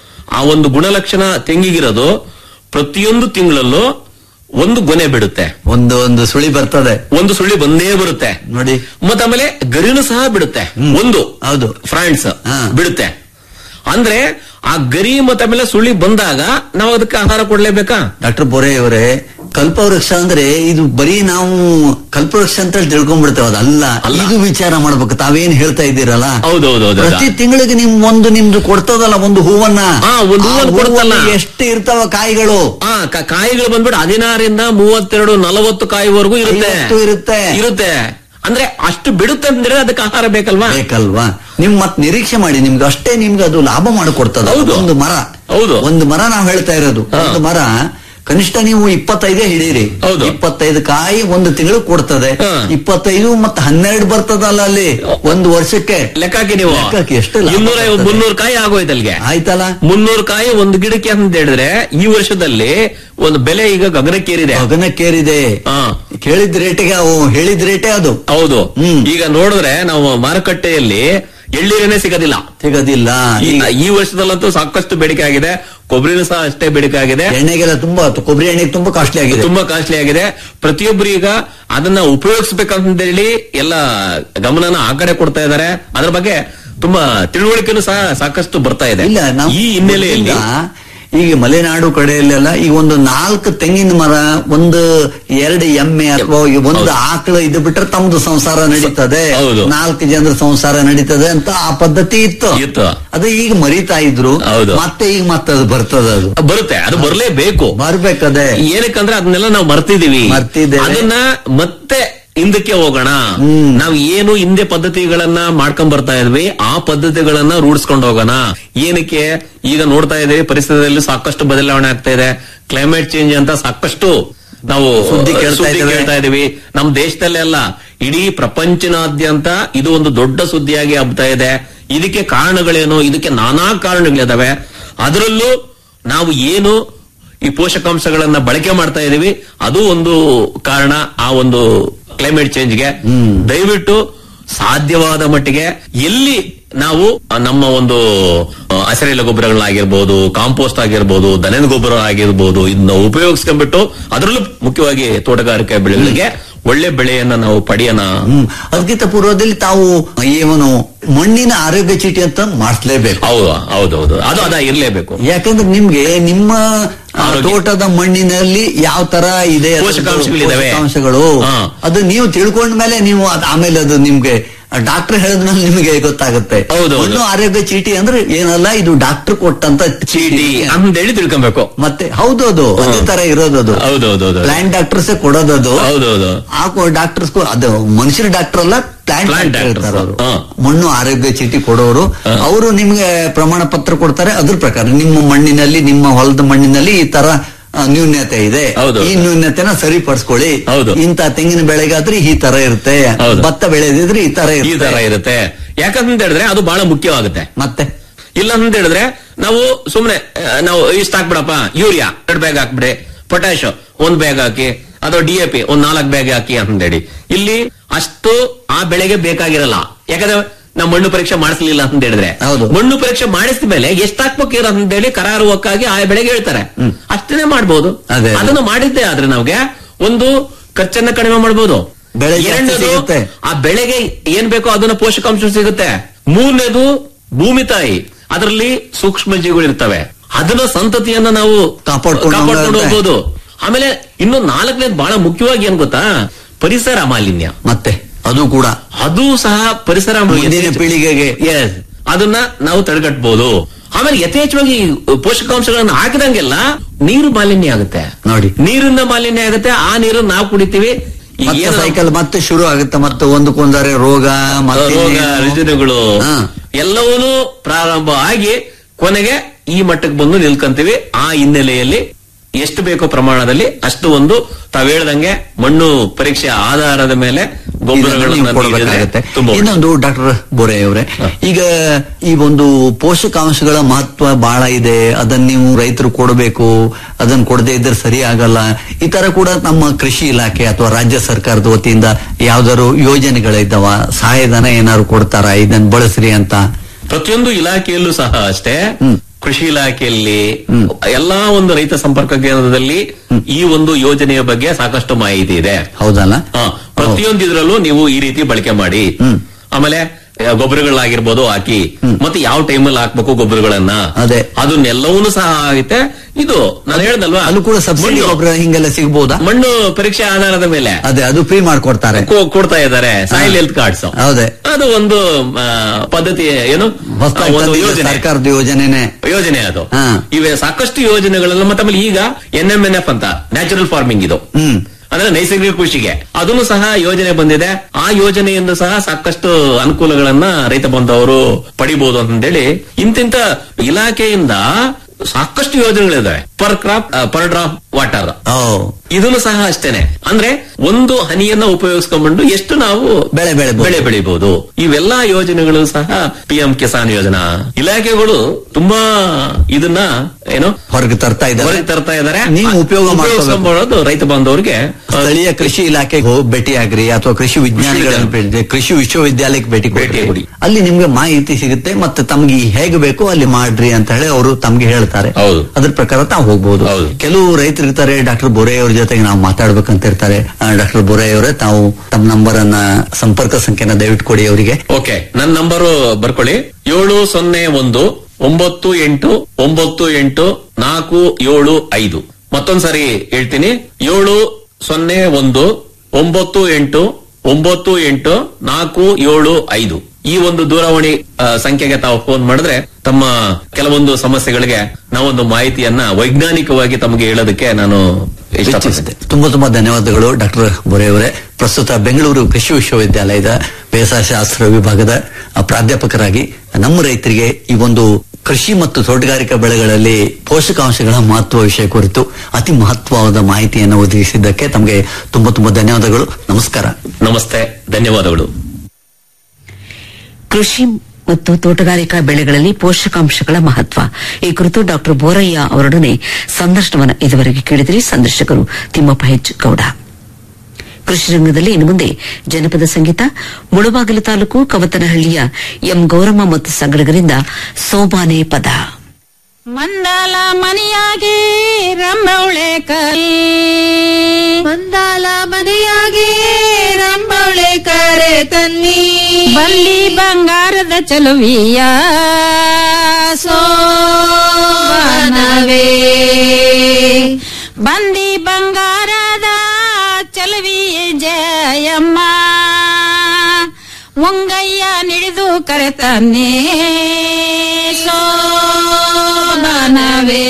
ಆ ಒಂದು ಗುಣಲಕ್ಷಣ ತೆಂಗಿಗಿರೋದು ಪ್ರತಿಯೊಂದು ತಿಂಗಳಲ್ಲೂ ಒಂದು ಗೊನೆ ಬಿಡುತ್ತೆ ಒಂದು ಒಂದು ಸುಳಿ ಬರ್ತದೆ ಒಂದು ಸುಳ್ಳಿ ಬಂದೇ ಬರುತ್ತೆ ನೋಡಿ ಮತ್ತೆ ಆಮೇಲೆ ಗರಿನೂ ಸಹ ಬಿಡುತ್ತೆ ಒಂದು ಹೌದು. ಫ್ರಾನ್ಸ್ ಹಾ. ಬಿಡುತ್ತೆ ಅಂದ್ರೆ ಆ ಗರಿ ಮತ್ತೆ ಆಮೇಲೆ ಸುಳ್ಳಿ ಬಂದಾಗ ನಾವು ಅದಕ್ಕೆ ಆಹಾರ ಕೊಡ್ಲೇಬೇಕಾ ಡಾಕ್ಟರ್ ಬೋರೆ ಅವರೇ ಕಲ್ಪವೃಕ್ಷ ಅಂದ್ರೆ ಇದು ಬರೀ ನಾವು ಕಲ್ಪವೃಕ್ಷ ಅಂತ ಹೇಳಿ ತಿಳ್ಕೊಂಡ್ಬಿಡ್ತೇವೆ ಅದಲ್ಲ ಅಲ್ಲ. ಇದು ವಿಚಾರ ಮಾಡ್ಬೇಕು ತಾವೇನ್ ಹೇಳ್ತಾ ಇದ್ದೀರಲ್ಲ ಹೌದೌದೌದು ಪ್ರತಿ ತಿಂಗಳಿಗೆ ನಿಮ್ ಒಂದು ನಿಮ್ದು ಕೊಡ್ತದಲ್ಲ ಒಂದು ಹೂವನ್ನ ಹಾ, ಒಂದು ಆ ಹೂವನ್ನ ಕೊಡ್ತಲ್ಲ. ಹೂವಲ್ಲಿ ಎಷ್ಟು ಇರ್ತಾವ ಕಾಯಿಗಳು ಆ ಕ- ಕಾಯಿಗಳು ಬಂದ್ಬಿಟ್ಟು ಹದಿನಾರರಿಂದ ಮೂವತ್ತೆರಡು ನಲವತ್ತು ಕಾಯಿವರೆಗೂ ಇರುತ್ತೆ ಐವತ್ತು ಇರುತ್ತೆ. ಇರುತ್ತೆ ಅಂದ್ರೆ ಅಷ್ಟು ಬಿಡುತ್ತೆ ಅಂದ್ರೆ ಅದಕ್ಕೆ ಆಹಾರ ಬೇಕಲ್ವಾ ಬೇಕಲ್ವಾ ನಿಮ್ ಮತ್ ನಿರೀಕ್ಷೆ ಮಾಡಿ ನಿಮ್ಗೆ ಅಷ್ಟೇ ನಿಮ್ಗೆ ಅದು ಲಾಭ ಮಾಡಿಕೊಡ್ತದ ಹೌದು. ಒಂದು ಮರ ಹೌದು. ಒಂದು ಮರ ನಾವ್ ಹೇಳ್ತಾ ಇರೋದು ಹಾ. ಒಂದು ಮರ ಕನಿಷ್ಠ ನೀವು ಇಪ್ಪತ್ತೈದೇ ಹಿಡೀರಿ ಹೌದು. ಇಪ್ಪತ್ತೈದು ಕಾಯಿ ಒಂದು ತಿಂಗಳು ಕೊಡ್ತದೆ ಹಾ. ಇಪ್ಪತ್ತೈದು ಮತ್ತೆ ಹನ್ನೆರಡು ಬರ್ತದಲ್ಲ ಅಲ್ಲಿ ಒಂದು ವರ್ಷಕ್ಕೆ ಲೆಕ್ಕ ಹಾಕಿ ನೀವು ಲೆಕ್ಕ ಹಾಕಿ ಎಷ್ಟು ಲಾಭ ಇನ್ನೂರ ಬರ್ತದೆ? ಮುನ್ನೂರು ಕಾಯಿ ಆಗೋಯ್ತು ಅಲ್ಲಿಗೆ ಆಯ್ತಲ್ಲ ಮುನ್ನೂರು ಕಾಯಿ ಒಂದು ಗಿಡಕ್ಕೆ ಅಂತ ಹೇಳಿದ್ರೆ ಈ ವರ್ಷದಲ್ಲಿ ಒಂದು ಬೆಲೆ ಈಗ ಗಗನಕ್ಕೇರಿದೆ ಗಗನಕ್ಕೇರಿದೆ ಹಾ. ಕೇಳಿದ ರೇಟಿಗೆ ಅವು ಹೇಳಿದ ರೇಟೇ ಅದು ಹೌದು ಹ್ಮ್. ಈಗ ನೋಡಿದ್ರೆ ನಾವು ಮಾರುಕಟ್ಟೆಯಲ್ಲಿ ಎಳ್ಳೀರನೇ ಸಿಗೋದಿಲ್ಲ ಸಿಗೋದಿಲ್ಲ ಈ ಈಗ ಈ ವರ್ಷದಲ್ಲಂತೂ ಸಾಕಷ್ಟು ಬೇಡಿಕೆ ಆಗಿದೆ ಕೊಬ್ಬರಿನೂ ಸಹ ಅಷ್ಟೇ ಬೇಡಿಕೆ ಆಗಿದೆ ಎಣ್ಣೆಗೆಲ್ಲ ತುಂಬಾ ಕೊಬ್ಬರಿ ಎಣ್ಣೆಗೆ ತುಂಬಾ ಕಾಸ್ಟ್ಲಿ ಆಗಿದೆ ತುಂಬಾ ಕಾಸ್ಟ್ಲಿ ಆಗಿದೆ ಪ್ರತಿಯೊಬ್ಬರು ಈಗ ಅದನ್ನ ಉಪಯೋಗಿಸ್ಬೇಕಂತ ಹೇಳಿ ಎಲ್ಲ ಗಮನನ ಆ ಕಡೆ ಕೊಡ್ತಾ ಇದ್ದಾರೆ ಅದ್ರ ಬಗ್ಗೆ ತುಂಬಾ ತಿಳುವಳಿಕೆನೂ ಸಹ ಸಾಕಷ್ಟು ಬರ್ತಾ ಇದೆ ಇಲ್ಲ ನಾವು ಈ ಹಿನ್ನೆಲೆಯಲ್ಲಿ ಮೊದ್ಲಿಂದ ಈಗ ಮಲೆನಾಡು ಕಡೆಯಲ್ಲೆಲ್ಲ ಈಗ ಒಂದು ನಾಲ್ಕು ತೆಂಗಿನ ಮರ ಒಂದು ಎರಡು ಎಮ್ಮೆ ಅಥವಾ ಈ ಒಂದು ಹೌದು. ಆಕಳು ಇದು ಬಿಟ್ರೆ ತಮ್ದು ಸಂಸಾರ ನಡೀತದೆ ಹೌದು. ನಾಲ್ಕು ಜನರ ಸಂಸಾರ ನಡೀತದೆ ಅಂತ ಆ ಪದ್ಧತಿ ಇತ್ತು ಇತ್ತು. ಅದು ಈಗ ಮರಿತಾ ಇದ್ರು ಹೌದು. ಮತ್ತೆ ಈಗ ಮತ್ತೆ ಅದು ಬರ್ತದ ಅದು ಬರುತ್ತೆ ಅದು ಬರಲೇಬೇಕು ಬರ್ಬೇಕದೆ ಏನಕ್ಕಂದ್ರೆ ಅದನ್ನೆಲ್ಲ ನಾವು ಮರ್ತಿದೀವಿ ಮರ್ತಿದ್ದೇವೆ. ಅದನ್ನ ಮತ್ತೆ ಹಿಂದಕ್ಕೆ ಹೋಗೋಣ ಹ್ಮ್. ನಾವು ಏನು ಹಿಂದೆ ಪದ್ಧತಿಗಳನ್ನ ಮಾಡ್ಕೊಂಡ್ ಬರ್ತಾ ಇದ್ವಿ ಆ ಪದ್ಧತಿಗಳನ್ನ ರೂಢಿಸ್ಕೊಂಡು ಹೋಗೋಣ ಏನಕ್ಕೆ ಈಗ ನೋಡ್ತಾ ಇದ್ದೀವಿ ಪರಿಸರದಲ್ಲಿ ಸಾಕಷ್ಟು ಬದಲಾವಣೆ ಆಗ್ತಾ ಇದೆ ಕ್ಲೈಮೇಟ್ ಚೇಂಜ್ ಅಂತ ಸಾಕಷ್ಟು ನಾವು ಸುದ್ದಿ ಕೇಳ್ತಾ ಸುದ್ದಿ ಇದ್ದೇವೆ. ಕೇಳ್ತಾ ಇದೀವಿ ನಮ್ಮ ದೇಶದಲ್ಲೇ ಅಲ್ಲ ಇಡೀ ಪ್ರಪಂಚನಾದ್ಯಂತ ಇದು ಒಂದು ದೊಡ್ಡ ಸುದ್ದಿಯಾಗಿ ಹಬ್ತಾ ಇದೆ ಇದಕ್ಕೆ ಕಾರಣಗಳೇನು ಇದಕ್ಕೆ ನಾನಾ ಕಾರಣಗಳಿದಾವೆ ಅದರಲ್ಲೂ ನಾವು ಏನು ಈ ಪೋಷಕಾಂಶಗಳನ್ನ ಬಳಕೆ ಮಾಡ್ತಾ ಇದೀವಿ ಅದು ಒಂದು ಕಾರಣ ಆ ಒಂದು ಕ್ಲೈಮೇಟ್ ಚೇಂಜ್ಗೆ ದಯವಿಟ್ಟು ಸಾಧ್ಯವಾದ ಮಟ್ಟಿಗೆ ಎಲ್ಲಿ ನಾವು ನಮ್ಮ ಒಂದು ಆ, ಹಸಿರೆಲೆ ಗೊಬ್ಬರಗಳಾಗಿರ್ಬೋದು ಕಾಂಪೋಸ್ಟ್ ಆಗಿರ್ಬೋದು ದನದ ಗೊಬ್ಬರ ಆಗಿರ್ಬೋದು ಇದನ್ನ ಉಪಯೋಗಿಸ್ಕೊಂಡ್ಬಿಟ್ಟು ಅದರಲ್ಲೂ ಮುಖ್ಯವಾಗಿ ತೋಟಗಾರಿಕೆ ಬೆಳೆಗಳಿಗೆ ಒಳ್ಳೆ ಬೆಳೆಯನ್ನ ನಾವು ಪಡೆಯೋಣ ಹ್ಮ್ ಅದಕ್ಕಿಂತ ಪೂರ್ವದಲ್ಲಿ ತಾವು ಏನು ಮಣ್ಣಿನ ಆರೋಗ್ಯ ಚೀಟಿ ಅಂತ ಮಾಡಿಸ್ಲೇಬೇಕು ಹೌದು ಹೌದೌದು ಅದು ಅದ ಇರ್ಲೇಬೇಕು ಯಾಕಂದ್ರೆ ನಿಮ್ಗೆ ನಿಮ್ಮ ಆ, ಆರೋಗ್ಯ. ತೋಟದ ಮಣ್ಣಿನಲ್ಲಿ ಯಾವ ತರ ಇದೆ ಅದ್ರದ್ದು ಪೋಷಕಾಂಶಗಳಿದಾವೆ. ಪೋಷಕಾಂಶಗಳು ಹಾ. ಅದು ನೀವು ತಿಳ್ಕೊಂಡ್ಮೇಲೆ ನೀವು ಅದ್ ಆಮೇಲೆ ಅದು ನಿಮ್ಗೆ ಡಾಕ್ಟರ್ ಹೇಳಿದ್ಮೇಲೆ ನಿಮಗೆ ಗೊತ್ತಾಗುತ್ತೆ ಹೌದು, ಹೌದು. ಮಣ್ಣು ಆರೋಗ್ಯ ಚೀಟಿ ಅಂದ್ರೆ ಏನಲ್ಲ ಇದು ಡಾಕ್ಟರ್ ಕೊಟ್ಟಂತ ಚೀಟಿ ಅಂತೇಳಿ ತಿಳ್ಕೊಬೇಕು ಮತ್ತೆ ಹೌದೌದು ಅದೇ ತರ ಇರೋದದು ಹೌದೌದು ಪ್ಲಾಂಟ್ ಡಾಕ್ಟರ್ಸೇ ಕೊಡೋದದು ಹೌದೌದು ಆ ಡಾಕ್ಟರ್ಸ್ ಅದು ಮನುಷ್ಯರ ಡಾಕ್ಟರ್ ಅಲ್ಲ ಪ್ಲಾಂಟ್ Plant ಡಾಕ್ಟರ್ doctors. ಇರ್ತಾರೆ ಅವರು ಹಾ. ಮಣ್ಣು ಆರೋಗ್ಯ ಚೀಟಿ ಕೊಡೋರು ಹಾ. ಅವರು ನಿಮ್ಗೆ ಪ್ರಮಾಣ ಪತ್ರ ಕೊಡ್ತಾರೆ ಅದ್ರ ಪ್ರಕಾರ ನಿಮ್ಮ ಮಣ್ಣಿನಲ್ಲಿ ನಿಮ್ಮ ಹೊಲದ ಮಣ್ಣಿನಲ್ಲಿ ಈ ತರ ಆ, ನ್ಯೂನ್ಯತೆ ಇದೆ ಹೌದು. ಈ ನ್ಯೂನ್ಯತೆನ ಸರಿಪಡಿಸ್ಕೊಳ್ಳಿ ಹೌದು. ಇಂತ ತೆಂಗಿನ ಬೆಳೆಗಾದ್ರೆ ಈ ತರ ಇರುತ್ತೆ ಹೌದು. ಭತ್ತ ಬೆಳೆದಿದ್ರೆ ಈ ತರ ಈ ತರ ಇರುತ್ತೆ ಇರುತ್ತೆ ಯಾಕಂತ ಹೇಳಿದ್ರೆ ಅದು ಬಹಳ ಮುಖ್ಯವಾಗುತ್ತೆ ಮತ್ತೆ ಇಲ್ಲ ಅಂತ ಹೇಳಿದ್ರೆ ನಾವು ಸುಮ್ನೆ ಆ, ನಾವು ಇಷ್ಟ ಹಾಕ್ಬಿಡಪ್ಪ ಯೂರಿಯಾ ಎರಡು ಬ್ಯಾಗ್ ಹಾಕ್ಬಿಡಿ ಪೊಟ್ಯಾಶ್ ಒಂದ್ ಬ್ಯಾಗ್ ಹಾಕಿ ಅಥವಾ ಡಿ ಎ ಪಿ ಒಂದ್ ನಾಲ್ಕು ಬ್ಯಾಗ್ ಹಾಕಿ ಅಂತೇಳಿ ಇಲ್ಲಿ ಅಷ್ಟು ಆ ಬೆಳೆಗೆ ಬೇಕಾಗಿರಲ್ಲ ಯಾಕಂದ್ರೆ ನಾವು ಮಣ್ಣು ಪರೀಕ್ಷೆ ಮಾಡಿಸ್ಲಿಲ್ಲ ಅಂತ ಹೇಳಿದ್ರೆ ಹೌದು. ಮಣ್ಣು ಪರೀಕ್ಷೆ ಮಾಡಿಸಿದ ಮೇಲೆ ಎಷ್ಟ್ ಹಾಕ್ಬೇಕಿರೋ ಅಂತ ಹೇಳಿ ಕರಾರುವಕ್ಕಾಗಿ ಆ ಬೆಳೆಗೆ ಹೇಳ್ತಾರೆ ಅಷ್ಟನ್ನೇ ಮಾಡ್ಬೋದು ಅದೇ, ಅದೇ. ಅದನ್ನು ಮಾಡಿದ್ದೆ ಆದ್ರೆ ನಾವ್ಗೆ ಒಂದು ಖರ್ಚನ್ನ ಕಡಿಮೆ ಮಾಡ್ಬೋದು ಬೆಳೆ ಜಾಸ್ತಿ ಎರಡನೇದು, ಸಿಗುತ್ತೆ. ಆ ಬೆಳೆಗೆ ಏನ್ ಬೇಕೋ ಅದನ್ನ ಪೋಷಕಾಂಶ ಸಿಗುತ್ತೆ ಮೂರನೇದು ಭೂಮಿ ತಾಯಿ ಅದರಲ್ಲಿ ಸೂಕ್ಷ್ಮ ಜೀವಿಗಳು ಇರ್ತವೆ ಅದನ್ನ ಸಂತತಿಯನ್ನ ನಾವು ಕಾಪಾಡ್ಕೊಂಡು ಕಾಪಾಡ್ಕೊಂಡು ಹೋಗುತ್ತೆ. ಹೋಗ್ಬೋದು ಆಮೇಲೆ ಇನ್ನು ನಾಲ್ಕನೇದು ಬಹಳ ಮುಖ್ಯವಾಗಿ ಏನ್ ಗೊತ್ತಾ ಪರಿಸರ ಮಾಲಿನ್ಯ ಮತ್ತೆ ಅದು ಕೂಡ ಅದು ಸಹ ಪರಿಸರ ಮುಂದಿನ ಪೀಳಿಗೆಗೆ Yes. ಅದನ್ನ ನಾವು ತಡೆಗಟ್ಟಬಹುದು ಆಮೇಲೆ ಯಥೇಚ್ಛವಾಗಿ ಪೋಷಕಾಂಶಗಳನ್ನು ಹಾಕಿದಂಗೆಲ್ಲ ನೀರು ಮಾಲಿನ್ಯ ಆಗುತ್ತೆ ನೋಡಿ. ನೀರಿಂದ ಮಾಲಿನ್ಯ ಆಗುತ್ತೆ ಆ ನೀರು ನಾವು ಕುಡಿತೀವಿ ಈಗ ಮತ್ತೆ ಏನು- ಸೈಕಲ್ ಮತ್ತೆ ಶುರು ಆಗುತ್ತೆ ಮತ್ತೆ ಒಂದಕ್ಕೊಂದರೆ ರೋಗ ಮತ್ತೆ ರೋಗ ಇನ್ನೇನು? ರುಜಿನಗಳು ಹಾ. ಎಲ್ಲವೂ ಪ್ರಾರಂಭ ಆಗಿ ಕೊನೆಗೆ ಈ ಮಟ್ಟಕ್ಕೆ ಬಂದು ನಿಲ್ಕಂತೀವಿ ಆ ಹಿನ್ನೆಲೆಯಲ್ಲಿ ಎಷ್ಟು ಬೇಕೋ ಪ್ರಮಾಣದಲ್ಲಿ ಅಷ್ಟು ಒಂದು ತಾವ್ ಹೇಳ್ದಂಗೆ ಮಣ್ಣು ಪರೀಕ್ಷೆ ಆಧಾರದ ಮೇಲೆ ಇದನ್ನ ಗೊಬ್ಬರಗಳನ್ನು ನೀವು ಕೊಡ್ಬೇಕಾಗತ್ತೆ ನೀಡಿದ್ರೆ ತುಂಬಾ ಒಳ್ಳೆದು. ಇನ್ನೊಂದು ಡಾಕ್ಟರ್ ಬೋರೆ ಅವರೇ ಈಗ ಈ ಒಂದು ಪೋಷಕಾಂಶಗಳ ಮಹತ್ವ ಬಹಳ ಇದೆ ಅದನ್ನ ನೀವು ರೈತರು ಕೊಡಬೇಕು ಅದನ್ನ ಕೊಡದೇ ಇದ್ರೆ ಸರಿ ಆಗಲ್ಲ ಈ ತರ ಕೂಡ ನಮ್ಮ ಕೃಷಿ ಇಲಾಖೆ ಅಥವಾ ರಾಜ್ಯ ಸರ್ಕಾರದ ವತಿಯಿಂದ ಯಾವ್ದಾದ್ರು ಯೋಜನೆಗಳಿದ್ದಾವ ಸಹಾಯಧನ ಏನಾದ್ರು ಕೊಡ್ತಾರ ಇದನ್ನ ಬಳಸ್ರಿ ಅಂತ ಪ್ರತಿಯೊಂದು ಇಲಾಖೆಯಲ್ಲೂ ಸಹ ಅಷ್ಟೇ ಹ್ಮ್. ಕೃಷಿ ಇಲಾಖೆಯಲ್ಲಿ ಹ್ಮ್. ಎಲ್ಲಾ ಒಂದು ರೈತ ಸಂಪರ್ಕ ಕೇಂದ್ರದಲ್ಲಿ ಈ ಒಂದು ಯೋಜನೆಯ ಬಗ್ಗೆ ಸಾಕಷ್ಟು ಮಾಹಿತಿ ಇದೆ ಹೌದಲ್ಲ ಹಾ, ಪ್ರತಿಯೊಂದು ಇದ್ರಲ್ಲೂ ನೀವು ಈ ರೀತಿ ಬಳಕೆ ಮಾಡಿ ಹ್ಮ್. ಆಮೇಲೆ ಆ, ಗೊಬ್ಬರಗಳಾಗಿರ್ಬೋದು ಹಾಕಿ ಮತ್ತೆ ಯಾವ ಟೈಮಲ್ಲಿ ಹಾಕ್ಬೇಕು ಗೊಬ್ಬರಗಳನ್ನ ಅದೇ. ಅದನ್ನೆಲ್ಲವೂ ಸಹ ಆಗುತ್ತೆ ಇದು ನಾನು ಹೇಳ್ದಲ್ವಾ ಅಲ್ಲೂ ಕೂಡ ಸಬ್ಸಿಡಿ ಮಣ್ಣು- ಗೊಬ್ಬರ ಹಿಂಗೆಲ್ಲ ಸಿಗ್ಬೋದಾ ಮಣ್ಣು ಪರೀಕ್ಷೆ ಆಧಾರದ ಮೇಲೆ ಅದೇ ಅದು ಫ್ರೀ ಮಾಡ್ಕೊಡ್ತಾರೆ ಕೊ- ಕೊಡ್ತಾ ಇದ್ದಾರೆ ಸಾಯಿಲ್ ಹೆಲ್ತ್ ಕಾರ್ಡ್ಸ್ ಹೌದೇ ಅದು ಒಂದು ಆ, ಪದ್ಧತಿ ಏನು ಹೊಸದಾಗಿ ಆ, ಒಂದು ತಂದಿದ್ದ ಯೋಜನೆ ಸರ್ಕಾರದ ಯೋಜನೆನೆ ಯೋಜನೆ ಅದು ಹಾ. ಇವೆ ಸಾಕಷ್ಟು ಯೋಜನೆಗಳೆಲ್ಲ ಮತ್ತೆ ಆಮೇಲೆ ಈಗ ಎನ್ ಎಂ ಎನ್ ಎಫ್ ಅಂತ ನ್ಯಾಚುರಲ್ ಫಾರ್ಮಿಂಗ್ ಇದು ಹ್ಮ್ ಅಂದ್ರೆ ನೈಸರ್ಗಿಕ ಕೃಷಿಗೆ ಅದನ್ನು ಸಹ ಯೋಜನೆ ಬಂದಿದೆ ಆ ಯೋಜನೆಯಿಂದ ಸಹ ಸಾಕಷ್ಟು ಅನುಕೂಲಗಳನ್ನ ರೈತ ಬಂಧವರು ಪಡಿಬಹುದು ಅಂತೇಳಿ ಇಂತಿಂತ ಇಲಾಖೆಯಿಂದ ಸಾಕಷ್ಟು ಯೋಜನೆಗಳಿದಾವೆ per crop per drop water ಓ ಇದನ್ನು ಸಹ ಅಷ್ಟೇನೆ ಅಂದ್ರೆ ಒಂದು ಹನಿಯನ್ನ ಉಪಯೋಗಿಸ್ಕೊಂಡ್ಬಂಡು ಎಷ್ಟು ನಾವು ಬೆಳೆ ಬೆಳಿಬಹುದು. ಬೆಳೆ ಬೆಳಿಬಹುದು ಇವೆಲ್ಲಾ ಯೋಜನೆಗಳು ಸಹ ಪಿ ಎಂ ಕಿಸಾನ್ ಯೋಜನಾ ಇಲಾಖೆಗಳು ತುಂಬಾ ಇದನ್ನ ಏನು ಹೊರಗೆ ತರ್ತಾ ಇದ್ದಾರೆ ಹೊರಗೆ ತರ್ತಾ ಇದ್ದಾರೆ ನೀವು ಉಪಯೋಗ ಮಾಡ್ಕೋಬೇಕು ಉಪಯೋಗಿಸ್ಕೊಂಡ್ಬರೋದು ರೈತ ಬಾಂಧವರಿಗೆ ಆ, ಸ್ಥಳೀಯ ಕೃಷಿ ಇಲಾಖೆಗೆ ಹೋಗಿ ಭೇಟಿ ಆಗ್ರಿ ಅಥವಾ ಕೃಷಿ ವಿಜ್ಞಾನಿಗಳನ್ನ ಭೇಟಿ ಕೃಷಿ ವಿಶ್ವವಿದ್ಯಾಲಯಕ್ಕೆ ಭೇಟಿ ಭೇಟಿ ಕೊಡಿ ಕೊಡಿ. ಅಲ್ಲಿ ನಿಮ್ಗೆ ಮಾಹಿತಿ ಸಿಗುತ್ತೆ ಮತ್ತೆ ತಮ್ಗೆ ಹೇಗೆ ಬೇಕೋ ಅಲ್ಲಿ ಮಾಡ್ರಿ ಅಂತ ಹೇಳಿ ಅವರು ತಮ್ಗೆ ಹೇಳ್ತಾರೆ ಹೌದು. ಅದ್ರ ಪ್ರಕಾರ ತಾವು ಹೋಗ್ಬೋದು ಹೌದು. ಕೆಲವು ರೈತರು ಇರ್ತಾರೆ ಡಾಕ್ಟರ್ ಬೊರೆ ಅವ್ರ ಜೊತೆಗೆ ನಾವು ಮಾತಾಡ್ಬೇಕಂತ ಇರ್ತಾರೆ ಡಾಕ್ಟರ್ ಬೊರೆ ಅವರೇ ತಾವು ತಮ್ಮ ನಂಬರ್ ಅನ್ನ ಸಂಪರ್ಕ ಸಂಖ್ಯೆನ ದಯವಿಟ್ಟು ಕೊಡಿ ಅವರಿಗೆ ಓಕೆ ನನ್ನ ನಂಬರು ಬರ್ಕೊಳ್ಳಿ ಏಳು ಸೊನ್ನೆ ಒಂದು ಒಂಬತ್ತು ಎಂಟು ಒಂಬತ್ತು ಎಂಟು ನಾಲ್ಕು ಏಳು ಐದು ಮತ್ತೊಂದ್ಸರಿ ಹೇಳ್ತೀನಿ ಏಳು ಸೊನ್ನೆ ಒಂದು ಒಂಬತ್ತು ಎಂಟು ಒಂಬತ್ತು ಎಂಟು ನಾಲ್ಕು ಏಳು ಐದು ಈ ಒಂದು ದೂರವಾಣಿ ಆ, ಸಂಖ್ಯೆಗೆ ತಾವು ಫೋನ್ ಮಾಡಿದ್ರೆ ತಮ್ಮ ಕೆಲವೊಂದು ಸಮಸ್ಯೆಗಳಿಗೆ ನಾವೊಂದು ಮಾಹಿತಿಯನ್ನ ವೈಜ್ಞಾನಿಕವಾಗಿ ತಮಗೆ ಹೇಳೋದಕ್ಕೆ ನಾನು ಇಷ್ಟಪಡ್ತೀನಿ ತುಂಬಾ ತುಂಬಾ ಧನ್ಯವಾದಗಳು ಡಾಕ್ಟರ್ ಬೊರೆಯವರೇ ಪ್ರಸ್ತುತ ಬೆಂಗಳೂರು ಕೃಷಿ ವಿಶ್ವವಿದ್ಯಾಲಯದ ಬೇಸಾಯ ಶಾಸ್ತ್ರ ವಿಭಾಗದ ಆ, ಪ್ರಾಧ್ಯಾಪಕರಾಗಿ ನಮ್ಮ ರೈತರಿಗೆ ಈ ಒಂದು ಕೃಷಿ ಮತ್ತು ತೋಟಗಾರಿಕಾ ಬೆಳೆಗಳಲ್ಲಿ ಪೋಷಕಾಂಶಗಳ ಮಹತ್ವ ವಿಷಯ ಕುರಿತು ಅತಿ ಮಹತ್ವವಾದ ಮಾಹಿತಿಯನ್ನು ಒದಗಿಸಿದ್ದಕ್ಕೆ ತಮಗೆ ತುಂಬಾ ತುಂಬಾ ಧನ್ಯವಾದಗಳು ನಮಸ್ಕಾರ ನಮಸ್ತೆ ಧನ್ಯವಾದಗಳು ಕೃಷಿ ಮತ್ತು ತೋಟಗಾರಿಕಾ ಬೆಳೆಗಳಲ್ಲಿ ಪೋಷಕಾಂಶಗಳ ಮಹತ್ವ ಈ ಕುರಿತು ಡಾಕ್ಟರ್ ಬೋರಯ್ಯ ಅವರೊಡನೆ ಸಂದರ್ಶನವನ್ನು ಇದುವರೆಗೆ ಕೇಳಿದಿರಿ ಸಂದರ್ಶಕರು ತಿಮ್ಮಪ್ಪ ಹೆಚ್ ಗೌಡ ಕೃಷಿ ರಂಗದಲ್ಲಿ ಇನ್ನು ಮುಂದೆ ಜನಪದ ಸಂಗೀತ ಮುಳಬಾಗಿಲು ತಾಲೂಕು ಕವತನಹಳ್ಳಿಯ ಎಂ ಗೌರಮ್ಮ ಮತ್ತು ಸಂಗಡಗರಿಂದ ಸೋಬಾನೆ ಪದ ಮಂದಾಲ ಮನೆಯಾಗಿ ರಂಬವಳೆ ಕರೆ ಮಂದಾಲ ಮನೆಯಾಗಿ ರಂಬವಳೆ ಕರೆ ತನ್ನಿ ಬಲ್ಲಿ ಬಂಗಾರದ ಚಲುವಿಯ ಸೋಬಾನವೇ ಬಂದಿ ಬಂಗಾರದ ಚಲುವಿಯ ಜಯಮ್ಮ ಮುಂಗಯ್ಯ ನಿಡಿದು ಕರೆತನ್ನೇ ಸೋಬನವೇ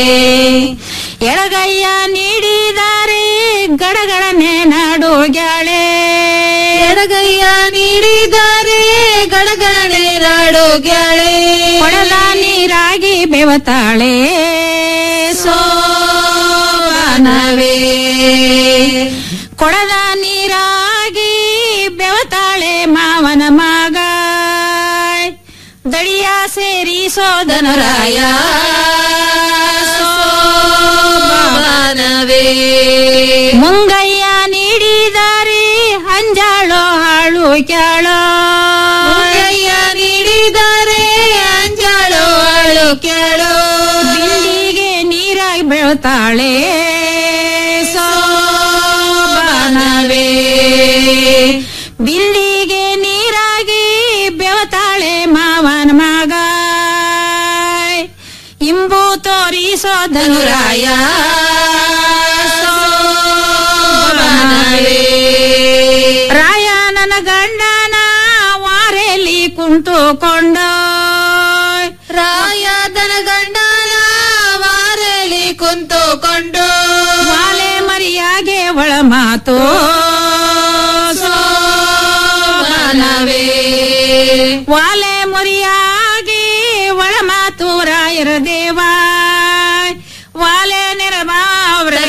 ಎಡಗಯ್ಯ ನೀಡಿದರೆ ಗಡಗಡನೆ ನಾಡೋಗ್ಯಾಳೆ ಎಡಗಯ್ಯ ನೀಡಿದರೆ ಗಡಗಡನೆ ನಾಡೋಗ್ಯಾಳೆ ಕೊಡಲ ನೀರಾಗಿ ಬೆವತಾಳೆ ಸೋಬನವೇ ಕೊಡದ ನೀರಾಗಿ ಬೆವತಾಳೆ ಮಾವನ ಮಗ ದಡಿಯ ಸೇರಿ ಸೋದನರಾಯ ಸೋಬಾನವೇ ಮುಂಗಯ್ಯ ನೀಡಿದರೆ ಹಂಜಾಳೋ ಹಾಳು ಕ್ಯಾಳೋ ಮುಂಗಯ್ಯ ನೀಡಿದರೆ ಹಂಜಾಳೋ ಹಾಳು ಕ್ಯಾಳೋ ಬಿಂದಿಗೆ ನೀರಾಗಿ ಬೆಳತಾಳೆ ಸೋಬಾನವೇ ಬಿಲ್ಲಿಗೆ ನೀರಾಗಿ ಬೆವತಾಳೆ ಮಾವನ ಮಗ ಇಂಬು ತೋರಿಸೋದನುರಾಯ ಸೋಬಾನವೇ. ರಾಯ ನನ್ನ ಗಂಡನ ವಾರೆಲಿ ಕುಂತುಕೊಂಡ ರಾಯದನ ಗಂಡನ ವಾರೆಲಿ ಕುಂತುಕೊಂಡು ವಾಲೆ ಮರಿಯಾಗೆ ಒಳ ಮಾತು ಸೋಬಾನವೇ ವಾಲೆ ಮುರಿಯಾಗಿ ಒಳ ಮಾತು ರಾಯರ ದೇವ ವಾಲೆ ನೆರಬಾವ್ರೆ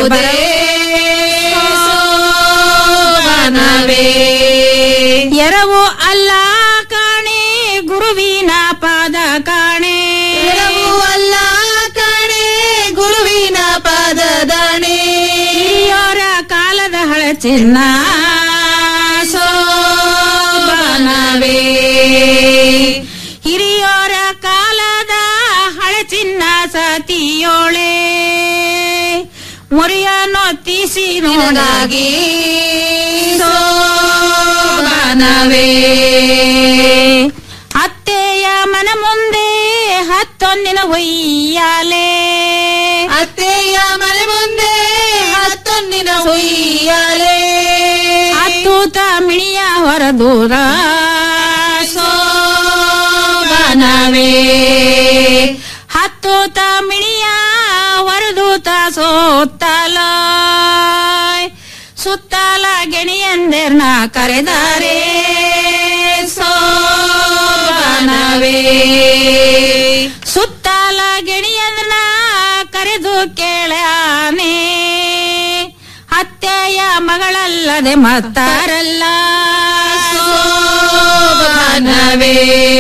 ಸೋಬಾನವೇ ಎರವು ಅಲ್ಲ ಕಾಣೆ ಗುರುವಿನ ಪಾದ ಕಾಣೆ ಎರವು ಅಲ್ಲ ಕಾಣೆ ಗುರುವಿನ ಪಾದದಾಣೆ ಹಿರಿಯೋರ ಕಾಲದ ಹಳಚಿನ್ನ ಸೋಬಾನವೇ ಹಿರಿಯೋರ ಕಾಲದ ಹಳಚಿನ್ನ ಸತಿಯೋಳೆ ಮುರಿಯನ್ನೊತ್ತಿಸಿ ನೋಡಾಗಿ ಸೋಬಾನವೇ ಅತ್ತೆಯ ಮನ ಮುಂದೆ ಹತ್ತೊಂದಿನ ಒಯ್ಯಾಲೆ ಅತ್ತೆಯ ಮನೆ ಮುಂದೆ ಹತ್ತೊಂದಿನ ಒಯ್ಯಾಲೆ ಅತ್ತೂತ ಮಿಣಿಯ ಹೊರದೂರ ಸೋಬಾನವೇ ಹತ್ತೂತ ಮಿಣಿಯ ಹೊರದೂತ ಸೋತ್ತಲ ಸುತ್ತಲ ಗೆಣಿಯಂದೆರ್ನ ಕರೆದಾರೆ ಸೋಬಾನವೇ ಸುತ್ತಲ ಗೆಣಿಯಂದ್ರನ ಕರೆದು ಕೇಳಾನೆ ಅತ್ತೆಯ ಮಗಳಲ್ಲದೆ ಮತ್ತಾರಲ್ಲ ಸೋಬಾನವೇ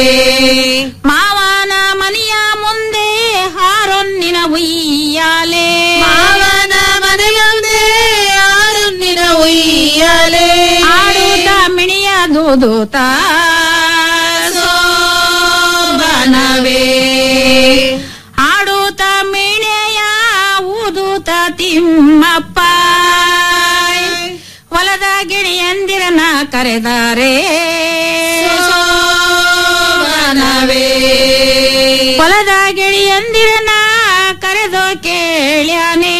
ಮಾವನ ಮನೆಯ ಮುಂದೆ ಹಾರೊನ್ನಿನ ಉಯ್ಯಾಲೆ ಮಾವನ ಮನೆಯ ಮುಂದೆ ಹಾರೊನ್ನಿನ ಉಯ್ಯಾಲೆ ಆಡುತ್ತ ಮಿಣಿಯ ದೂದೂತ ಸೋಬಾನವೇ ಆಡುತ್ತ ಮಿಣಿಯ ಊದೂತ ತಿಮ್ಮಪ್ಪ ಹೊಲದ ಗಿಣಿಯಂದಿರನ ಕರೆದಾರೆ ಸೋಬಾನವೇ ಹೊಲದ ಗಿಳಿಯಂದಿರನ ಕರೆದು ಕೇಳ್ಯಾನೆ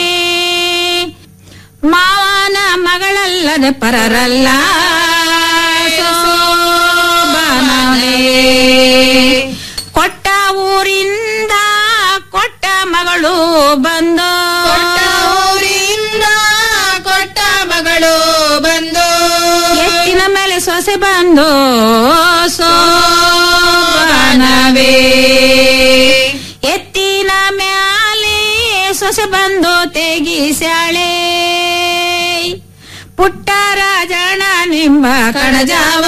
ಮಾವನ ಮಗಳಲ್ಲದೆ ಪರರಲ್ಲ ಸೋಬಾನವೇ ಕೊಟ್ಟ ಊರಿಂದ ಕೊಟ್ಟ ಮಗಳು ಬಂದು ಕೊಟ್ಟ ಊರಿಂದ ಬಂದು ಸೋಬನವೇ ಎತ್ತಿನ ಮ್ಯಾಲೆ ಸೊಸೆ ಬಂದು ತೆಗಿಸ್ಯಾಳೆ ಪುಟ್ಟ ರಾಜಣ ನಿಂಬ ಕಣಜಾವ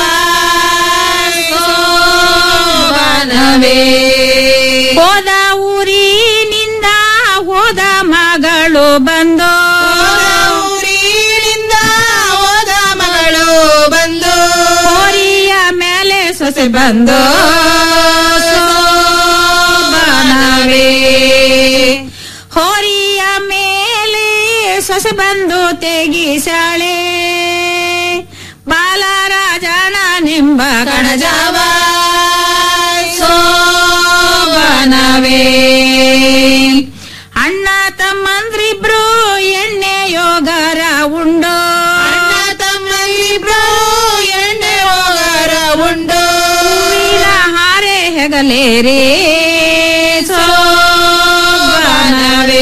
ಸೋಬನವೇ ಹೋದ ಊರಿನಿಂದ ಹೋದ ಮಗಳು ಬಂದು ಊರಿನಿಂದ ಹೋದ ಮಗಳು ಬಂದು ಹೋರಿಯ ಮೇಲೆ ಸೊಸೆ ಬಂದು ಸೋಬನವೇ ಹೋರಿಯ ಮೇಲೆ ಸೊಸೆ ಬಂದು ತೆಗಿಸಾಳೆ ಬಾಲರಾಜನ ನಿಂಬ ಕಣಜಾವ ಸೋಬನವೇ ಅಣ್ಣ ತಮ್ಮಂದ್ರಿಬ್ರು ಎಣ್ಣೆ ಯೋಗರ ಉಂಡು ಅಣ್ಣ ತಮ್ಮಂದ್ರಿಬ್ರು ಎಣ್ಣೆ ಯೋಗರ ಉಂಡು ಹೂವಿನ ಹಾರೆ ಹೆಗಲೇರಿ ಸೋಬನವೇ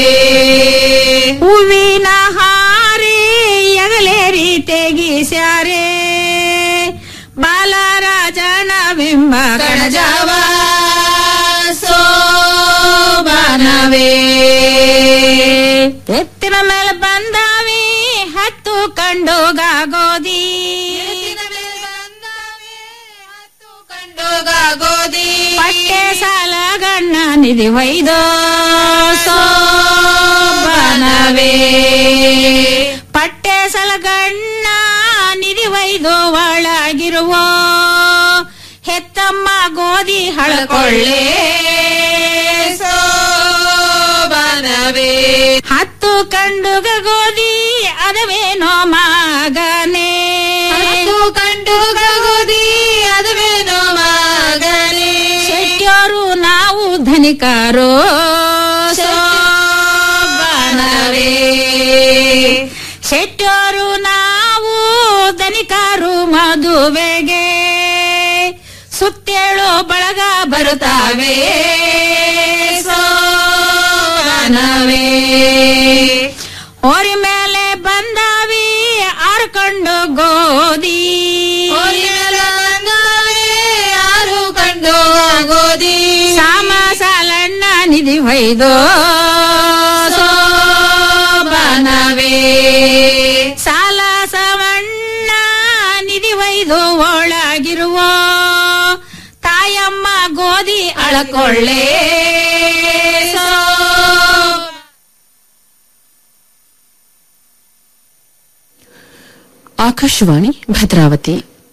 ಹೂವಿನ ಹಾರೆ ಎಗಲೇರಿ ತೆಗಿಸ್ಯಾರೆ ಬಾಲರಾಜನ ಬಿಂಬ ಕಣಜಾವ ಸೋಬನವೇ ಎತ್ತಿನ ಮೇಲೆ ಬಂದಾವಿ ಹತ್ತು ಕಂಡೋಗ ಗೋದಿ ಗೋದಿ ಪಟ್ಟೆ ಸಾಲ ಗಣ್ಣ ನಿಧಿ ವೈದೋ ಸೋಬನವೇ ಪಟ್ಟೆ ಸಲಗಣ್ಣ ನಿಧಿ ವೈದು ಒಳಗಿರುವ ಹೆತ್ತಮ್ಮ ಗೋಧಿ ಹಳಕೊಳ್ಳೆ ಸೋಬನವೇ ಹತ್ತು ಕಂಡುಗ ಗೋಧಿ ಅದವೇನೋ ಮಗನೇ ಹತ್ತು ಕಂಡುಗ ಗೋಧಿ ಅದವೇನೋ ಮಗನೇ ಶೆಟ್ಟಿಯವರು ನಾವು ಧನಿಕರು ಸೋಬನವೇ ಶೆಟ್ಟರು ನಾವು ಧನಿಕರು ಮದುವೆಗೆ ಸುತ್ತೇಳು ಬಳಗ ಬರುತ್ತಾವೆ ಸೋಬನವೇ ಹೋರಿ ಮೇಲೆ ಬಂದಾವಿ ಆರ್ಕೊಂಡು ಗೋದಿ ಹೋರಿ ಮೇಲೆ ಬಂದಾವಿ ಆರು ಕಂಡು ಗೋದಿ ಸಾಮ ಸಾಲಣ್ಣ ನಿಧಿ ಹೊಯ್ದು ಸೋಬನವೇ ಸಾಲ ಸವಣ್ಣ ನಿಧಿ ಒಯ್ದು ಒಳಗಿರುವ ತಾಯಮ್ಮ ಗೋಧಿ ಅಳಕೊಳ್ಳೆ ಸೋ ಆಕಾಶವಾಣಿ ಭದ್ರಾವತಿ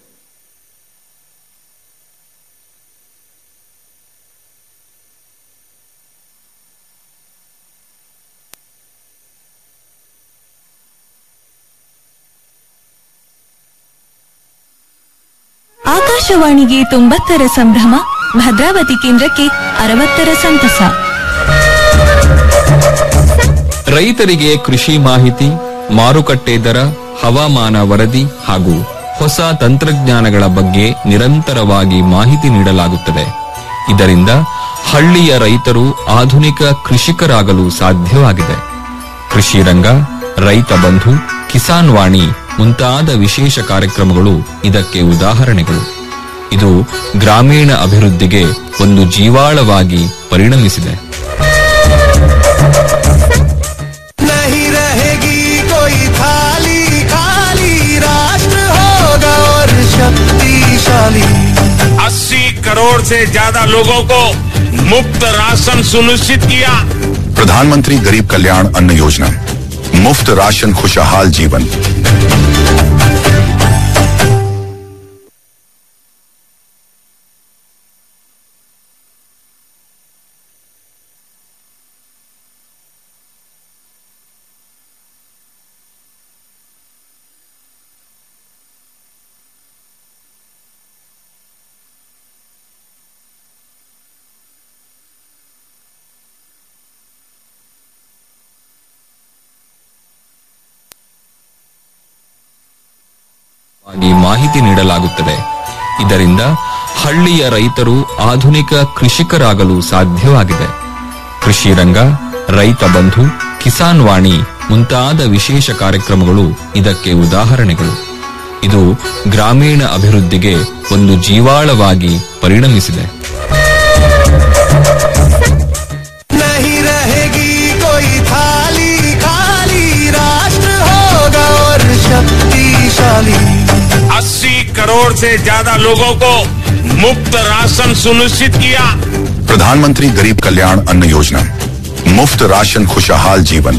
ಆಕಾಶವಾಣಿಗೆ ತೊಂಬತ್ತರ ಸಂಭ್ರಮ ಭದ್ರಾವತಿ ಕೇಂದ್ರಕ್ಕೆ ಅರವತ್ತರ ಸಂತಸ ರೈತರಿಗೆ ಕೃಷಿ ಮಾಹಿತಿ ಮಾರುಕಟ್ಟೆ ದರ ಹವಾಮಾನ ವರದಿ ಹಾಗೂ ಹೊಸ ತಂತ್ರಜ್ಞಾನಗಳ ಬಗ್ಗೆ ನಿರಂತರವಾಗಿ ಮಾಹಿತಿ ನೀಡಲಾಗುತ್ತದೆ ಇದರಿಂದ ಹಳ್ಳಿಯ ರೈತರು ಆಧುನಿಕ ಕೃಷಿಕರಾಗಲು ಸಾಧ್ಯವಾಗಿದೆ ಕೃಷಿ ರಂಗ ರೈತ ಬಂಧು ಕಿಸಾನ್ ವಾಣಿ ಮುಂತಾದ ವಿಶೇಷ ಕಾರ್ಯಕ್ರಮಗಳು ಇದಕ್ಕೆ ಉದಾಹರಣೆಗಳು ಇದು ಗ್ರಾಮೀಣ ಅಭಿವೃದ್ಧಿಗೆ ಒಂದು ಜೀವಾಳವಾಗಿ ಪರಿಣಮಿಸಿದೆ नहीं रहेगी कोई थाली खाली राष्ट्र होगा और शक्तिशाली अस्सी करोड़ से ज्यादा लोगों को मुफ्त राशन सुनिश्चित किया प्रधानमंत्री गरीब कल्याण अन्न योजना मुफ्त राशन खुशहाल जीवन ವಾಗಿ ಮಾಹಿತಿ ನೀಡಲಾಗುತ್ತದೆ ಇದರಿಂದ ಹಳ್ಳಿಯ ರೈತರು ಆಧುನಿಕ ಕೃಷಿಕರಾಗಲು ಸಾಧ್ಯವಾಗಿದೆ ಕೃಷಿ ರಂಗ ರೈತ ಬಂಧು ಕಿಸಾನ್ ವಾಣಿ ಮುಂತಾದ ವಿಶೇಷ ಕಾರ್ಯಕ್ರಮಗಳು ಇದಕ್ಕೆ ಉದಾಹರಣೆಗಳು ಇದು ಗ್ರಾಮೀಣ ಅಭಿವೃದ್ಧಿಗೆ ಒಂದು ಜೀವಾಳವಾಗಿ ಪರಿಣಮಿಸಿದೆ नहीं रहेगी कोई थाली खाली राष्ट्र होगा और शक्तिशाली अस्सी करोड़ से ज्यादा लोगों को मुफ्त राशन सुनिश्चित किया प्रधानमंत्री गरीब कल्याण अन्न योजना मुफ्त राशन खुशहाल जीवन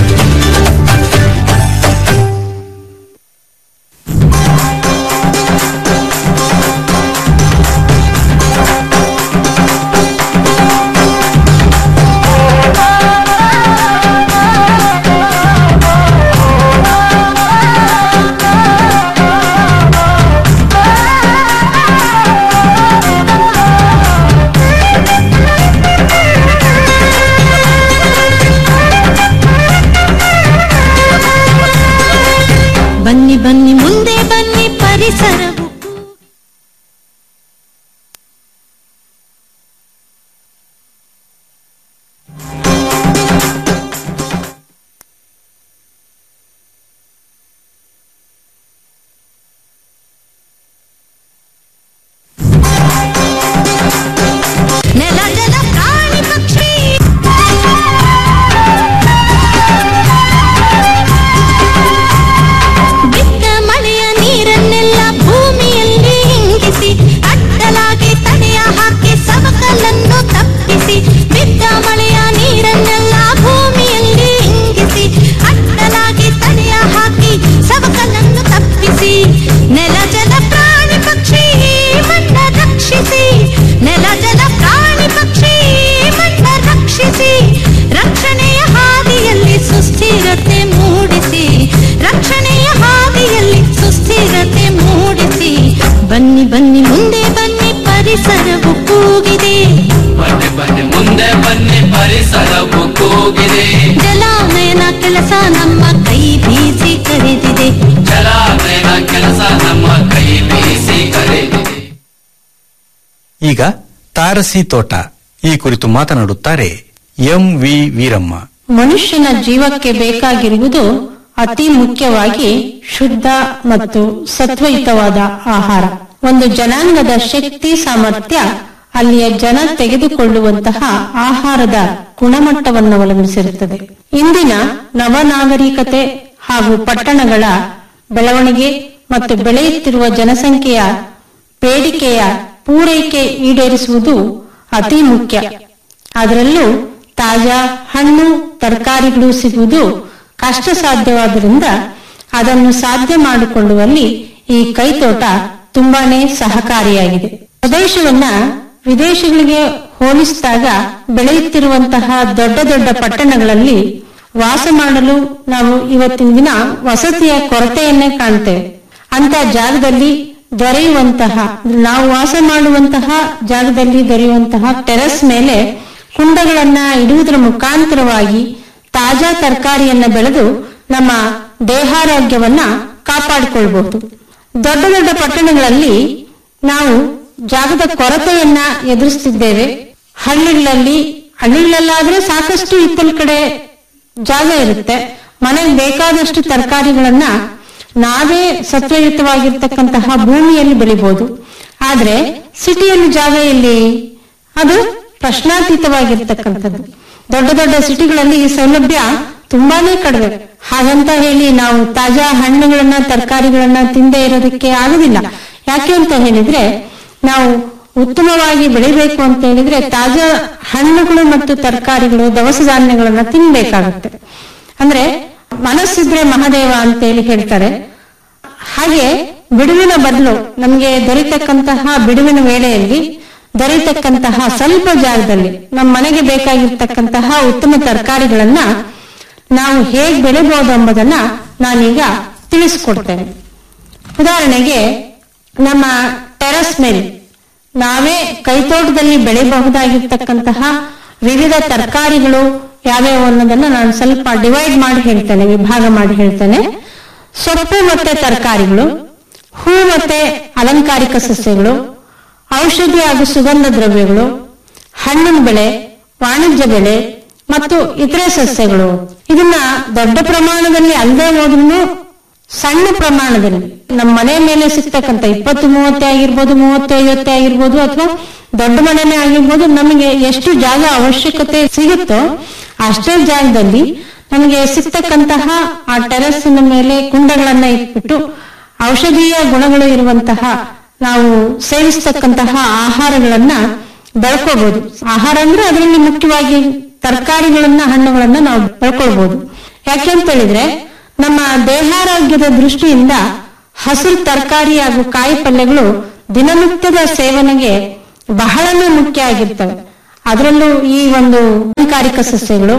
ಬನ್ನಿ ಬನ್ನಿ ಮುಂದೆ ಬನ್ನಿ ಪರಿಸರವು ನೆಲ ಜಲ ಪ್ರಾಣಿ ಪಕ್ಷಿ ಬಿದ್ದ ಮಳೆಯ ನೀರನ್ನೆಲ್ಲ ಭೂಮಿಯಲ್ಲಿ ಇಂಗಿಸಿ ಅಡ್ಡಲಾಗಿ ತಡೆಯ ಹಾಕಿ ಸವಕಲನ್ನು ತಪ್ಪಿಸಿ ಬಿದ್ದ ಮಳೆಯ ನೀರನ್ನೆಲ್ಲ ಭೂಮಿಯಲ್ಲಿ ಇಂಗಿಸಿ ಅಡ್ಡಲಾಗಿ ತಡೆಯ ಹಾಕಿ ಸವಕಲನ್ನು ತಪ್ಪಿಸಿ ನೆಲ ಜಲ ಪ್ರಾಣಿ ಪಕ್ಷಿ ಮಣ್ಣ ರಕ್ಷಿಸಿ ನೆಲ ಜಲ ಪ್ರಾಣಿ ಪಕ್ಷಿ ಮಣ್ಣ ರಕ್ಷಿಸಿ ರಕ್ಷಣೆಯ ಹಾದಿಯಲ್ಲಿ ಸುಸ್ಥಿರತೆ ಮೂಡಿಸಿ ರಕ್ಷಣೆಯ ಹಾದಿಯಲ್ಲಿ ಸುಸ್ಥಿರತೆ ಮೂಡಿಸಿ ಬನ್ನಿ ಬನ್ನಿ ಮುಂದೆ ಬನ್ನಿ ಪರಿಸರವು ಕೂಗಿದೆ ಬನ್ನಿ ಬನ್ನಿ ಮುಂದೆ ಬನ್ನಿ ಪರಿಸರವು ಕೂಗಿದೆ ಜಲಾನಯನ ಕೆಲಸ ನಮ್ಮ ಕೈ ಬೀಸಿ ಕರೆದಿದೆ ಜಲಾನಯನ ಕೆಲಸ ನಮ್ಮ ಕೈ ಬೀಸಿ ಕರೆದಿದೆ ಈಗ ತಾರಸಿ ತೋಟ ಈ ಕುರಿತು ಮಾತನಾಡುತ್ತಾರೆ ಎಂ ವಿ ವೀರಮ್ಮ ಮನುಷ್ಯನ ಜೀವಕ್ಕೆ ಬೇಕಾಗಿರುವುದು ಅತಿ ಮುಖ್ಯವಾಗಿ ಶುದ್ಧ ಮತ್ತು ಸತ್ವಯುತವಾದ ಆಹಾರ ಒಂದು ಜನಾಂಗದ ಶಕ್ತಿ ಸಾಮರ್ಥ್ಯ ಅಲ್ಲಿಯ ಜನ ತೆಗೆದುಕೊಳ್ಳುವಂತಹ ಆಹಾರದ ಗುಣಮಟ್ಟವನ್ನು ಅವಲಂಬಿಸಿರುತ್ತದೆ ಇಂದಿನ ನವನಾಗರಿಕತೆ ಹಾಗೂ ಪಟ್ಟಣಗಳ ಬೆಳವಣಿಗೆ ಮತ್ತು ಬೆಳೆಯುತ್ತಿರುವ ಜನಸಂಖ್ಯೆಯ ಬೇಡಿಕೆಯ ಪೂರೈಕೆ ಈಡೇರಿಸುವುದು ಅತಿ ಮುಖ್ಯ ಅದರಲ್ಲೂ ತಾಜಾ ಹಣ್ಣು ತರಕಾರಿಗಳು ಸಿಗುವುದು ಕಷ್ಟ ಸಾಧ್ಯವಾದ್ದರಿಂದ ಅದನ್ನು ಸಾಧ್ಯ ಮಾಡಿಕೊಳ್ಳುವಲ್ಲಿ ಈ ಕೈತೋಟ ತುಂಬಾನೇ ಸಹಕಾರಿಯಾಗಿದೆ ಪ್ರದೇಶವನ್ನ ವಿದೇಶಗಳಿಗೆ ಹೋಲಿಸಿದಾಗ ಬೆಳೆಯುತ್ತಿರುವಂತಹ ದೊಡ್ಡ ದೊಡ್ಡ ಪಟ್ಟಣಗಳಲ್ಲಿ ವಾಸ ಮಾಡಲು ನಾವು ಇವತ್ತಿನ ದಿನ ವಸತಿಯ ಕೊರತೆಯನ್ನೇ ಕಾಣ್ತೇವೆ ಅಂತ ಜಾಗದಲ್ಲಿ ದೊರೆಯುವಂತಹ ನಾವು ವಾಸ ಮಾಡುವಂತಹ ಜಾಗದಲ್ಲಿ ದೊರೆಯುವಂತಹ ಟೆರೆಸ್ ಮೇಲೆ ಕುಂಡಗಳನ್ನ ಇಡುವುದರ ಮುಖಾಂತರವಾಗಿ ತಾಜಾ ತರಕಾರಿಯನ್ನ ಬೆಳೆದು ನಮ್ಮ ದೇಹಾರೋಗ್ಯವನ್ನ ಕಾಪಾಡಿಕೊಳ್ಬಹುದು ದೊಡ್ಡ ದೊಡ್ಡ ಪಟ್ಟಣಗಳಲ್ಲಿ ನಾವು ಜಾಗದ ಕೊರತೆಯನ್ನ ಎದುರಿಸುತ್ತಿದ್ದೇವೆ ಹಳ್ಳಿಗಳಲ್ಲಿ ಹಳ್ಳಿಗಳಲ್ಲಾದ್ರೆ ಸಾಕಷ್ಟು ಇತ್ತಲ ಕಡೆ ಜಾಗ ಇರುತ್ತೆ ಮನೆಗೆ ಬೇಕಾದಷ್ಟು ತರಕಾರಿಗಳನ್ನ ನಾವೇ ಸತ್ವಯುತವಾಗಿರ್ತಕ್ಕಂತಹ ಭೂಮಿಯಲ್ಲಿ ಬೆಳಿಬಹುದು ಆದ್ರೆ ಸಿಟಿಯಲ್ಲಿ ಜಾಗ ಎಲ್ಲಿ ಅದು ಪ್ರಶ್ನಾತೀತವಾಗಿರ್ತಕ್ಕಂಥದ್ದು ದೊಡ್ಡ ದೊಡ್ಡ ಸಿಟಿಗಳಲ್ಲಿ ಈ ಸೌಲಭ್ಯ ತುಂಬಾನೇ ಕಡಿಮೆ ಹಾಗಂತ ಹೇಳಿ ನಾವು ತಾಜಾ ಹಣ್ಣುಗಳನ್ನ ತರಕಾರಿಗಳನ್ನ ತಿಂದೇ ಇರೋದಕ್ಕೆ ಆಗುದಿಲ್ಲ ಯಾಕೆ ಅಂತ ಹೇಳಿದ್ರೆ ನಾವು ಉತ್ತಮವಾಗಿ ಬೆಳಿಬೇಕು ಅಂತ ಹೇಳಿದ್ರೆ ತಾಜಾ ಹಣ್ಣುಗಳು ಮತ್ತು ತರಕಾರಿಗಳು ದವಸ ಧಾನ್ಯಗಳನ್ನ ತಿನ್ಬೇಕಾಗುತ್ತೆ ಅಂದ್ರೆ ಮನಸ್ಸಿದ್ರೆ ಮಹಾದೇವ ಅಂತ ಹೇಳಿ ಹೇಳ್ತಾರೆ ಹಾಗೆ ಬಿಡುವಿನ ಬದಲು ನಮಗೆ ದೊರೆತಕ್ಕಂತಹ ಬಿಡುವಿನ ವೇಳೆಯಲ್ಲಿ ದೊರೆತಕ್ಕಂತಹ ಸ್ವಲ್ಪ ಜಾಗದಲ್ಲಿ ನಮ್ಮ ಮನೆಗೆ ಬೇಕಾಗಿರ್ತಕ್ಕಂತಹ ಉತ್ತಮ ತರಕಾರಿಗಳನ್ನ ನಾವು ಹೇಗ್ ಬೆಳಿಬಹುದು ಎಂಬುದನ್ನ ನಾನೀಗ ತಿಳಿಸ್ಕೊಡ್ತೇನೆ ಉದಾಹರಣೆಗೆ ನಮ್ಮ ಟೆರಸ್ ಮೇಲೆ ನಾವೇ ಕೈತೋಟದಲ್ಲಿ ಬೆಳೆಯಬಹುದಾಗಿರ್ತಕ್ಕಂತಹ ವಿವಿಧ ತರಕಾರಿಗಳು ಯಾವ್ಯಾವ ಅನ್ನೋದನ್ನ ನಾನು ಸ್ವಲ್ಪ ಡಿವೈಡ್ ಮಾಡಿ ಹೇಳ್ತೇನೆ ವಿಭಾಗ ಮಾಡಿ ಹೇಳ್ತೇನೆ ಸೊಪ್ಪು ಮತ್ತೆ ತರಕಾರಿಗಳು ಹೂ ಮತ್ತೆ ಅಲಂಕಾರಿಕ ಸಸ್ಯಗಳು ಔಷಧಿ ಹಾಗೂ ಸುಗಂಧ ದ್ರವ್ಯಗಳು ಹಣ್ಣಿನ ಬೆಳೆ ವಾಣಿಜ್ಯ ಬೆಳೆ ಮತ್ತು ಇತರೆ ಸಸ್ಯಗಳು ಇದನ್ನ ದೊಡ್ಡ ಪ್ರಮಾಣದಲ್ಲಿ ಅಲ್ಲದೆ ಹೋದ್ರೂ ಸಣ್ಣ ಪ್ರಮಾಣದಲ್ಲಿ ನಮ್ಮ ಮನೆ ಮೇಲೆ ಸಿಗ್ತಕ್ಕಂಥ ಇಪ್ಪತ್ತು ಮೂವತ್ತೇ ಆಗಿರ್ಬೋದು ಮೂವತ್ತು ಐವತ್ತೇ ಆಗಿರ್ಬೋದು ಅಥವಾ ದೊಡ್ಡ ಮನೆನೇ ಆಗಿರ್ಬೋದು ನಮಗೆ ಎಷ್ಟು ಜಾಗ ಅವಶ್ಯಕತೆ ಸಿಗುತ್ತೋ ಅಷ್ಟೇ ಜಾಗದಲ್ಲಿ ನಮಗೆ ಸಿಗ್ತಕ್ಕಂತಹ ಆ ಟೆರೆಸ್ಸಿನ ಮೇಲೆ ಕುಂಡಗಳನ್ನ ಇಟ್ಬಿಟ್ಟು ಔಷಧೀಯ ಗುಣಗಳು ಇರುವಂತಹ ನಾವು ಸೇವಿಸ್ತಕ್ಕಂತಹ ಆಹಾರಗಳನ್ನ ಬೆಳ್ಕೋಬಹುದು ಆಹಾರ ಅಂದ್ರೆ ಅದರಲ್ಲಿ ಮುಖ್ಯವಾಗಿ ತರಕಾರಿಗಳನ್ನ ಹಣ್ಣುಗಳನ್ನ ನಾವು ಬೆಳ್ಕೊಳ್ಬಹುದು ಯಾಕೆ ಅಂತ ಹೇಳಿದ್ರೆ ನಮ್ಮ ದೇಹಾರೋಗ್ಯದ ದೃಷ್ಟಿಯಿಂದ ಹಸಿರು ತರಕಾರಿ ಹಾಗೂ ಕಾಯಿ ಪಲ್ಯಗಳು ದಿನನಿತ್ಯದ ಸೇವನೆಗೆ ಬಹಳನೇ ಮುಖ್ಯ ಆಗಿರ್ತವೆ ಅದರಲ್ಲೂ ಈ ಒಂದು ಅಲಂಕಾರಿಕ ಸಸ್ಯಗಳು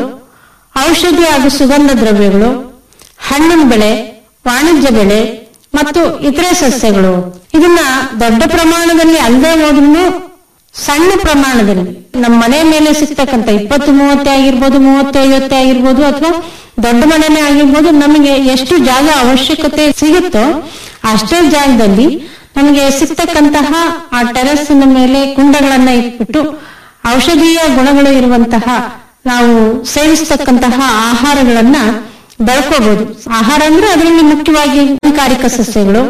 ಔಷಧಿ ಹಾಗೂ ಸುಗಂಧ ದ್ರವ್ಯಗಳು ಹಣ್ಣಿನ ಬೆಳೆ ವಾಣಿಜ್ಯ ಬೆಳೆ ಮತ್ತು ಇತರೆ ಸಸ್ಯಗಳು ಇದನ್ನ ದೊಡ್ಡ ಪ್ರಮಾಣದಲ್ಲಿ ಅಲ್ಲದೆ ಹೋದ್ರೂ ಸಣ್ಣ ಪ್ರಮಾಣದಲ್ಲಿ ನಮ್ಮ ಮನೆ ಮೇಲೆ ಸಿಗ್ತಕ್ಕಂಥ ಇಪ್ಪತ್ತು ಮೂವತ್ತೇ ಆಗಿರ್ಬೋದು ಮೂವತ್ತು ಐವತ್ತೇ ಆಗಿರ್ಬೋದು ಅಥವಾ ದೊಡ್ಡ ಮನೆನೇ ಆಗಿರ್ಬೋದು ನಮಗೆ ಎಷ್ಟು ಜಾಗ ಅವಶ್ಯಕತೆ ಸಿಗುತ್ತೋ ಅಷ್ಟೇ ಜಾಗದಲ್ಲಿ ನಮಗೆ ಸಿಗ್ತಕ್ಕಂತಹ ಆ ಟೆರೆಸ್ಸಿನ ಮೇಲೆ ಕುಂಡಗಳನ್ನ ಇಟ್ಬಿಟ್ಟು ಔಷಧೀಯ ಗುಣಗಳು ಇರುವಂತಹ ನಾವು ಸೇವಿಸ್ತಕ್ಕಂತಹ ಆಹಾರಗಳನ್ನ ಬೆಳ್ಕೋಬಹುದು ಆಹಾರ ಅಂದ್ರೆ ಅದರಲ್ಲಿ ಮುಖ್ಯವಾಗಿ ಅಲಂಕಾರಿಕ ಸಸ್ಯಗಳು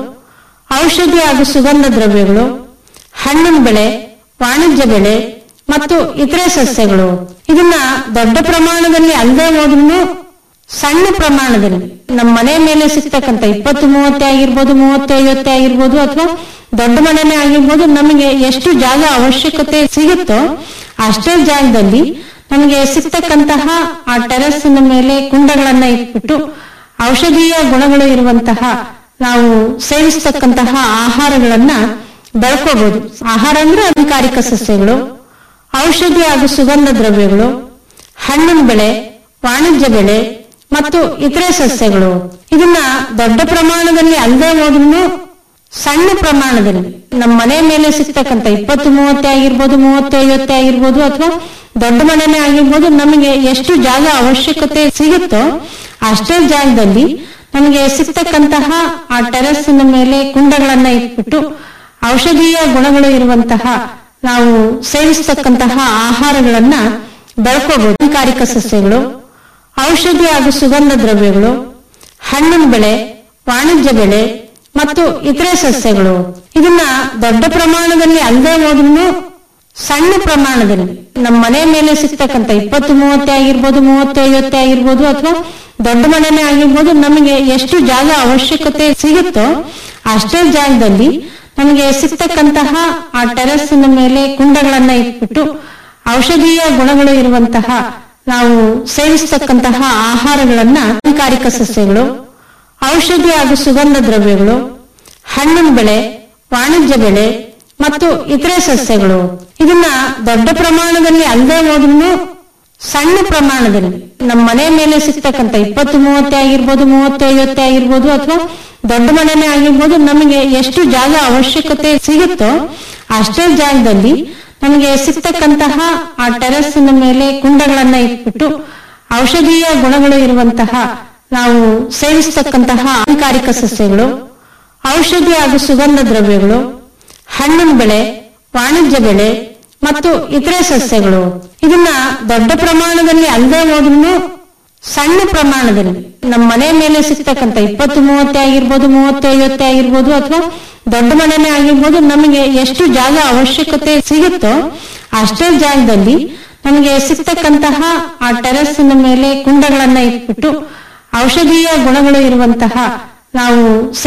ಔಷಧಿ ಹಾಗೂ ಸುಗಂಧ ದ್ರವ್ಯಗಳು ಹಣ್ಣಿನ ಬೆಳೆ ವಾಣಿಜ್ಯ ಬೆಳೆ ಮತ್ತು ಇತರೆ ಸಸ್ಯಗಳು ಇದನ್ನ ದೊಡ್ಡ ಪ್ರಮಾಣದಲ್ಲಿ ಅಲ್ಲದೆ ಹೋದ್ರೂ ಸಣ್ಣ ಪ್ರಮಾಣದಲ್ಲಿ ನಮ್ಮ ಮನೆ ಮೇಲೆ ಸಿಗ್ತಕ್ಕಂಥ ಇಪ್ಪತ್ತು ಮೂವತ್ತೇ ಆಗಿರ್ಬೋದು ಮೂವತ್ತು ಐವತ್ತೇ ಆಗಿರ್ಬೋದು ಅಥವಾ ದೊಡ್ಡ ಮನೆನೇ ಆಗಿರ್ಬೋದು ನಮಗೆ ಎಷ್ಟು ಜಾಗ ಅವಶ್ಯಕತೆ ಸಿಗುತ್ತೋ ಅಷ್ಟೇ ಜಾಗದಲ್ಲಿ ನಮಗೆ ಸಿಗ್ತಕ್ಕಂತಹ ಆ ಟೆರೆಸ್ಸಿನ ಮೇಲೆ ಕುಂಡಗಳನ್ನ ಇಟ್ಬಿಟ್ಟು ಔಷಧೀಯ ಗುಣಗಳು ಇರುವಂತಹ ನಾವು ಸೇವಿಸ್ತಕ್ಕಂತಹ ಆಹಾರಗಳನ್ನ ಬೆಳ್ಕೋಬಹುದು ಆಹಾರ ಅಂದ್ರೆ ಅಲಂಕಾರಿಕ ಸಸ್ಯಗಳು ಔಷಧಿ ಹಾಗೂ ಸುಗಂಧ ದ್ರವ್ಯಗಳು ಹಣ್ಣಿನ ಬೆಳೆ ವಾಣಿಜ್ಯ ಬೆಳೆ ಮತ್ತು ಇತರೆ ಸಸ್ಯಗಳು ಇದನ್ನ ದೊಡ್ಡ ಪ್ರಮಾಣದಲ್ಲಿ ಅಲ್ಲದೆ ಹೋದ್ರೂ ಸಣ್ಣ ಪ್ರಮಾಣದಲ್ಲಿ ನಮ್ಮ ಮನೆ ಮೇಲೆ ಸಿಗ್ತಕ್ಕಂಥ ಇಪ್ಪತ್ತು ಮೂವತ್ತೇ ಆಗಿರ್ಬೋದು ಮೂವತ್ತು ಐವತ್ತೇ ಆಗಿರ್ಬೋದು ಅಥವಾ ದೊಡ್ಡ ಮನೆನೇ ಆಗಿರ್ಬೋದು ನಮಗೆ ಎಷ್ಟು ಜಾಗ ಅವಶ್ಯಕತೆ ಸಿಗುತ್ತೋ ಅಷ್ಟೇ ಜಾಗದಲ್ಲಿ ನಮಗೆ ಸಿಗ್ತಕ್ಕಂತಹ ಆ ಟೆರೆಸ್ಸಿನ ಮೇಲೆ ಕುಂಡಗಳನ್ನ ಇಟ್ಬಿಟ್ಟು ಔಷಧೀಯ ಗುಣಗಳು ಇರುವಂತಹ ನಾವು ಸೇವಿಸ್ತಕ್ಕಂತಹ ಆಹಾರಗಳನ್ನ ಬೆಳ್ಕೋಬಹುದು ಅಲಂಕಾರಿಕ ಸಸ್ಯಗಳು ಔಷಧಿ ಹಾಗೂ ಸುಗಂಧ ದ್ರವ್ಯಗಳು ಹಣ್ಣಿನ ಬೆಳೆ ವಾಣಿಜ್ಯ ಬೆಳೆ ಮತ್ತು ಇತರೆ ಸಸ್ಯಗಳು ಇದನ್ನ ದೊಡ್ಡ ಪ್ರಮಾಣದಲ್ಲಿ ಅಲ್ಲದೆ ಹೋದ್ರೂ ಸಣ್ಣ ಪ್ರಮಾಣದಲ್ಲಿ ನಮ್ಮ ಮನೆ ಮೇಲೆ ಸಿಗ್ತಕ್ಕಂಥ ಇಪ್ಪತ್ತು ಮೂವತ್ತೇ ಆಗಿರ್ಬೋದು ಮೂವತ್ತು ಐವತ್ತೇ ಆಗಿರ್ಬೋದು ಅಥವಾ ದೊಡ್ಡ ಮನೆನೇ ಆಗಿರ್ಬೋದು ನಮಗೆ ಎಷ್ಟು ಜಾಗ ಅವಶ್ಯಕತೆ ಸಿಗುತ್ತೋ ಅಷ್ಟೇ ಜಾಗದಲ್ಲಿ ನಮಗೆ ಸಿಗ್ತಕ್ಕಂತಹ ಆ ಟೆರೆಸ್ಸಿನ ಮೇಲೆ ಕುಂಡಗಳನ್ನ ಇಟ್ಬಿಟ್ಟು ಔಷಧೀಯ ಗುಣಗಳು ಇರುವಂತಹ ನಾವು ಸೇವಿಸ್ತಕ್ಕಂತಹ ಆಹಾರಗಳನ್ನ ಅಲಂಕಾರಿಕ ಸಸ್ಯಗಳು ಔಷಧಿ ಹಾಗೂ ಸುಗಂಧ ದ್ರವ್ಯಗಳು ಹಣ್ಣಿನ ಬೆಳೆ ವಾಣಿಜ್ಯ ಬೆಳೆ ಮತ್ತು ಇತರೆ ಸಸ್ಯಗಳು ಇದನ್ನ ದೊಡ್ಡ ಪ್ರಮಾಣದಲ್ಲಿ ಅಲ್ಲದೆ ಹೋದ್ರೂ ಸಣ್ಣ ಪ್ರಮಾಣದಲ್ಲಿ ನಮ್ಮ ಮನೆ ಮೇಲೆ ಸಿಗ್ತಕ್ಕಂಥ ಇಪ್ಪತ್ತು ಮೂವತ್ತೇ ಆಗಿರ್ಬೋದು ಮೂವತ್ತು ಐವತ್ತೇ ಆಗಿರ್ಬೋದು ಅಥವಾ ದೊಡ್ಡ ಮನೆನೇ ಆಗಿರ್ಬೋದು ನಮಗೆ ಎಷ್ಟು ಜಾಗ ಅವಶ್ಯಕತೆ ಸಿಗುತ್ತೋ ಅಷ್ಟೇ ಜಾಗದಲ್ಲಿ ನಮಗೆ ಸಿಗ್ತಕ್ಕಂತಹ ಆ ಟೆರೆಸ್ಸಿನ ಮೇಲೆ ಕುಂಡಗಳನ್ನ ಇಟ್ಬಿಟ್ಟು ಔಷಧೀಯ ಗುಣಗಳು ಇರುವಂತಹ ನಾವು ಸೇವಿಸ್ತಕ್ಕಂತಹ ಅಲಂಕಾರಿಕ ಸಸ್ಯಗಳು ಔಷಧಿ ಹಾಗೂ ಸುಗಂಧ ದ್ರವ್ಯಗಳು ಹಣ್ಣಿನ ಬೆಳೆ ವಾಣಿಜ್ಯ ಬೆಳೆ ಮತ್ತು ಇತರೆ ಸಸ್ಯಗಳು ಇದನ್ನ ದೊಡ್ಡ ಪ್ರಮಾಣದಲ್ಲಿ ಅಲ್ಲದೆ ಹೋದ್ರೂ ಸಣ್ಣ ಪ್ರಮಾಣದಲ್ಲಿ ನಮ್ಮ ಮನೆ ಮೇಲೆ ಸಿಗ್ತಕ್ಕಂಥ ಇಪ್ಪತ್ತು ಮೂವತ್ತೇ ಆಗಿರ್ಬೋದು ಮೂವತ್ತು ಐವತ್ತೇ ಆಗಿರ್ಬೋದು ಅಥವಾ ದೊಡ್ಡ ಮನೆನೇ ಆಗಿರ್ಬೋದು ನಮಗೆ ಎಷ್ಟು ಜಾಗ ಅವಶ್ಯಕತೆ ಸಿಗುತ್ತೋ ಅಷ್ಟೇ ಜಾಗದಲ್ಲಿ ನಮಗೆ ಸಿಗ್ತಕ್ಕಂತಹ ಆ ಟೆರೆಸ್ಸಿನ ಮೇಲೆ ಕುಂಡಗಳನ್ನ ಇಟ್ಬಿಟ್ಟು ಔಷಧೀಯ ಗುಣಗಳು ಇರುವಂತಹ ನಾವು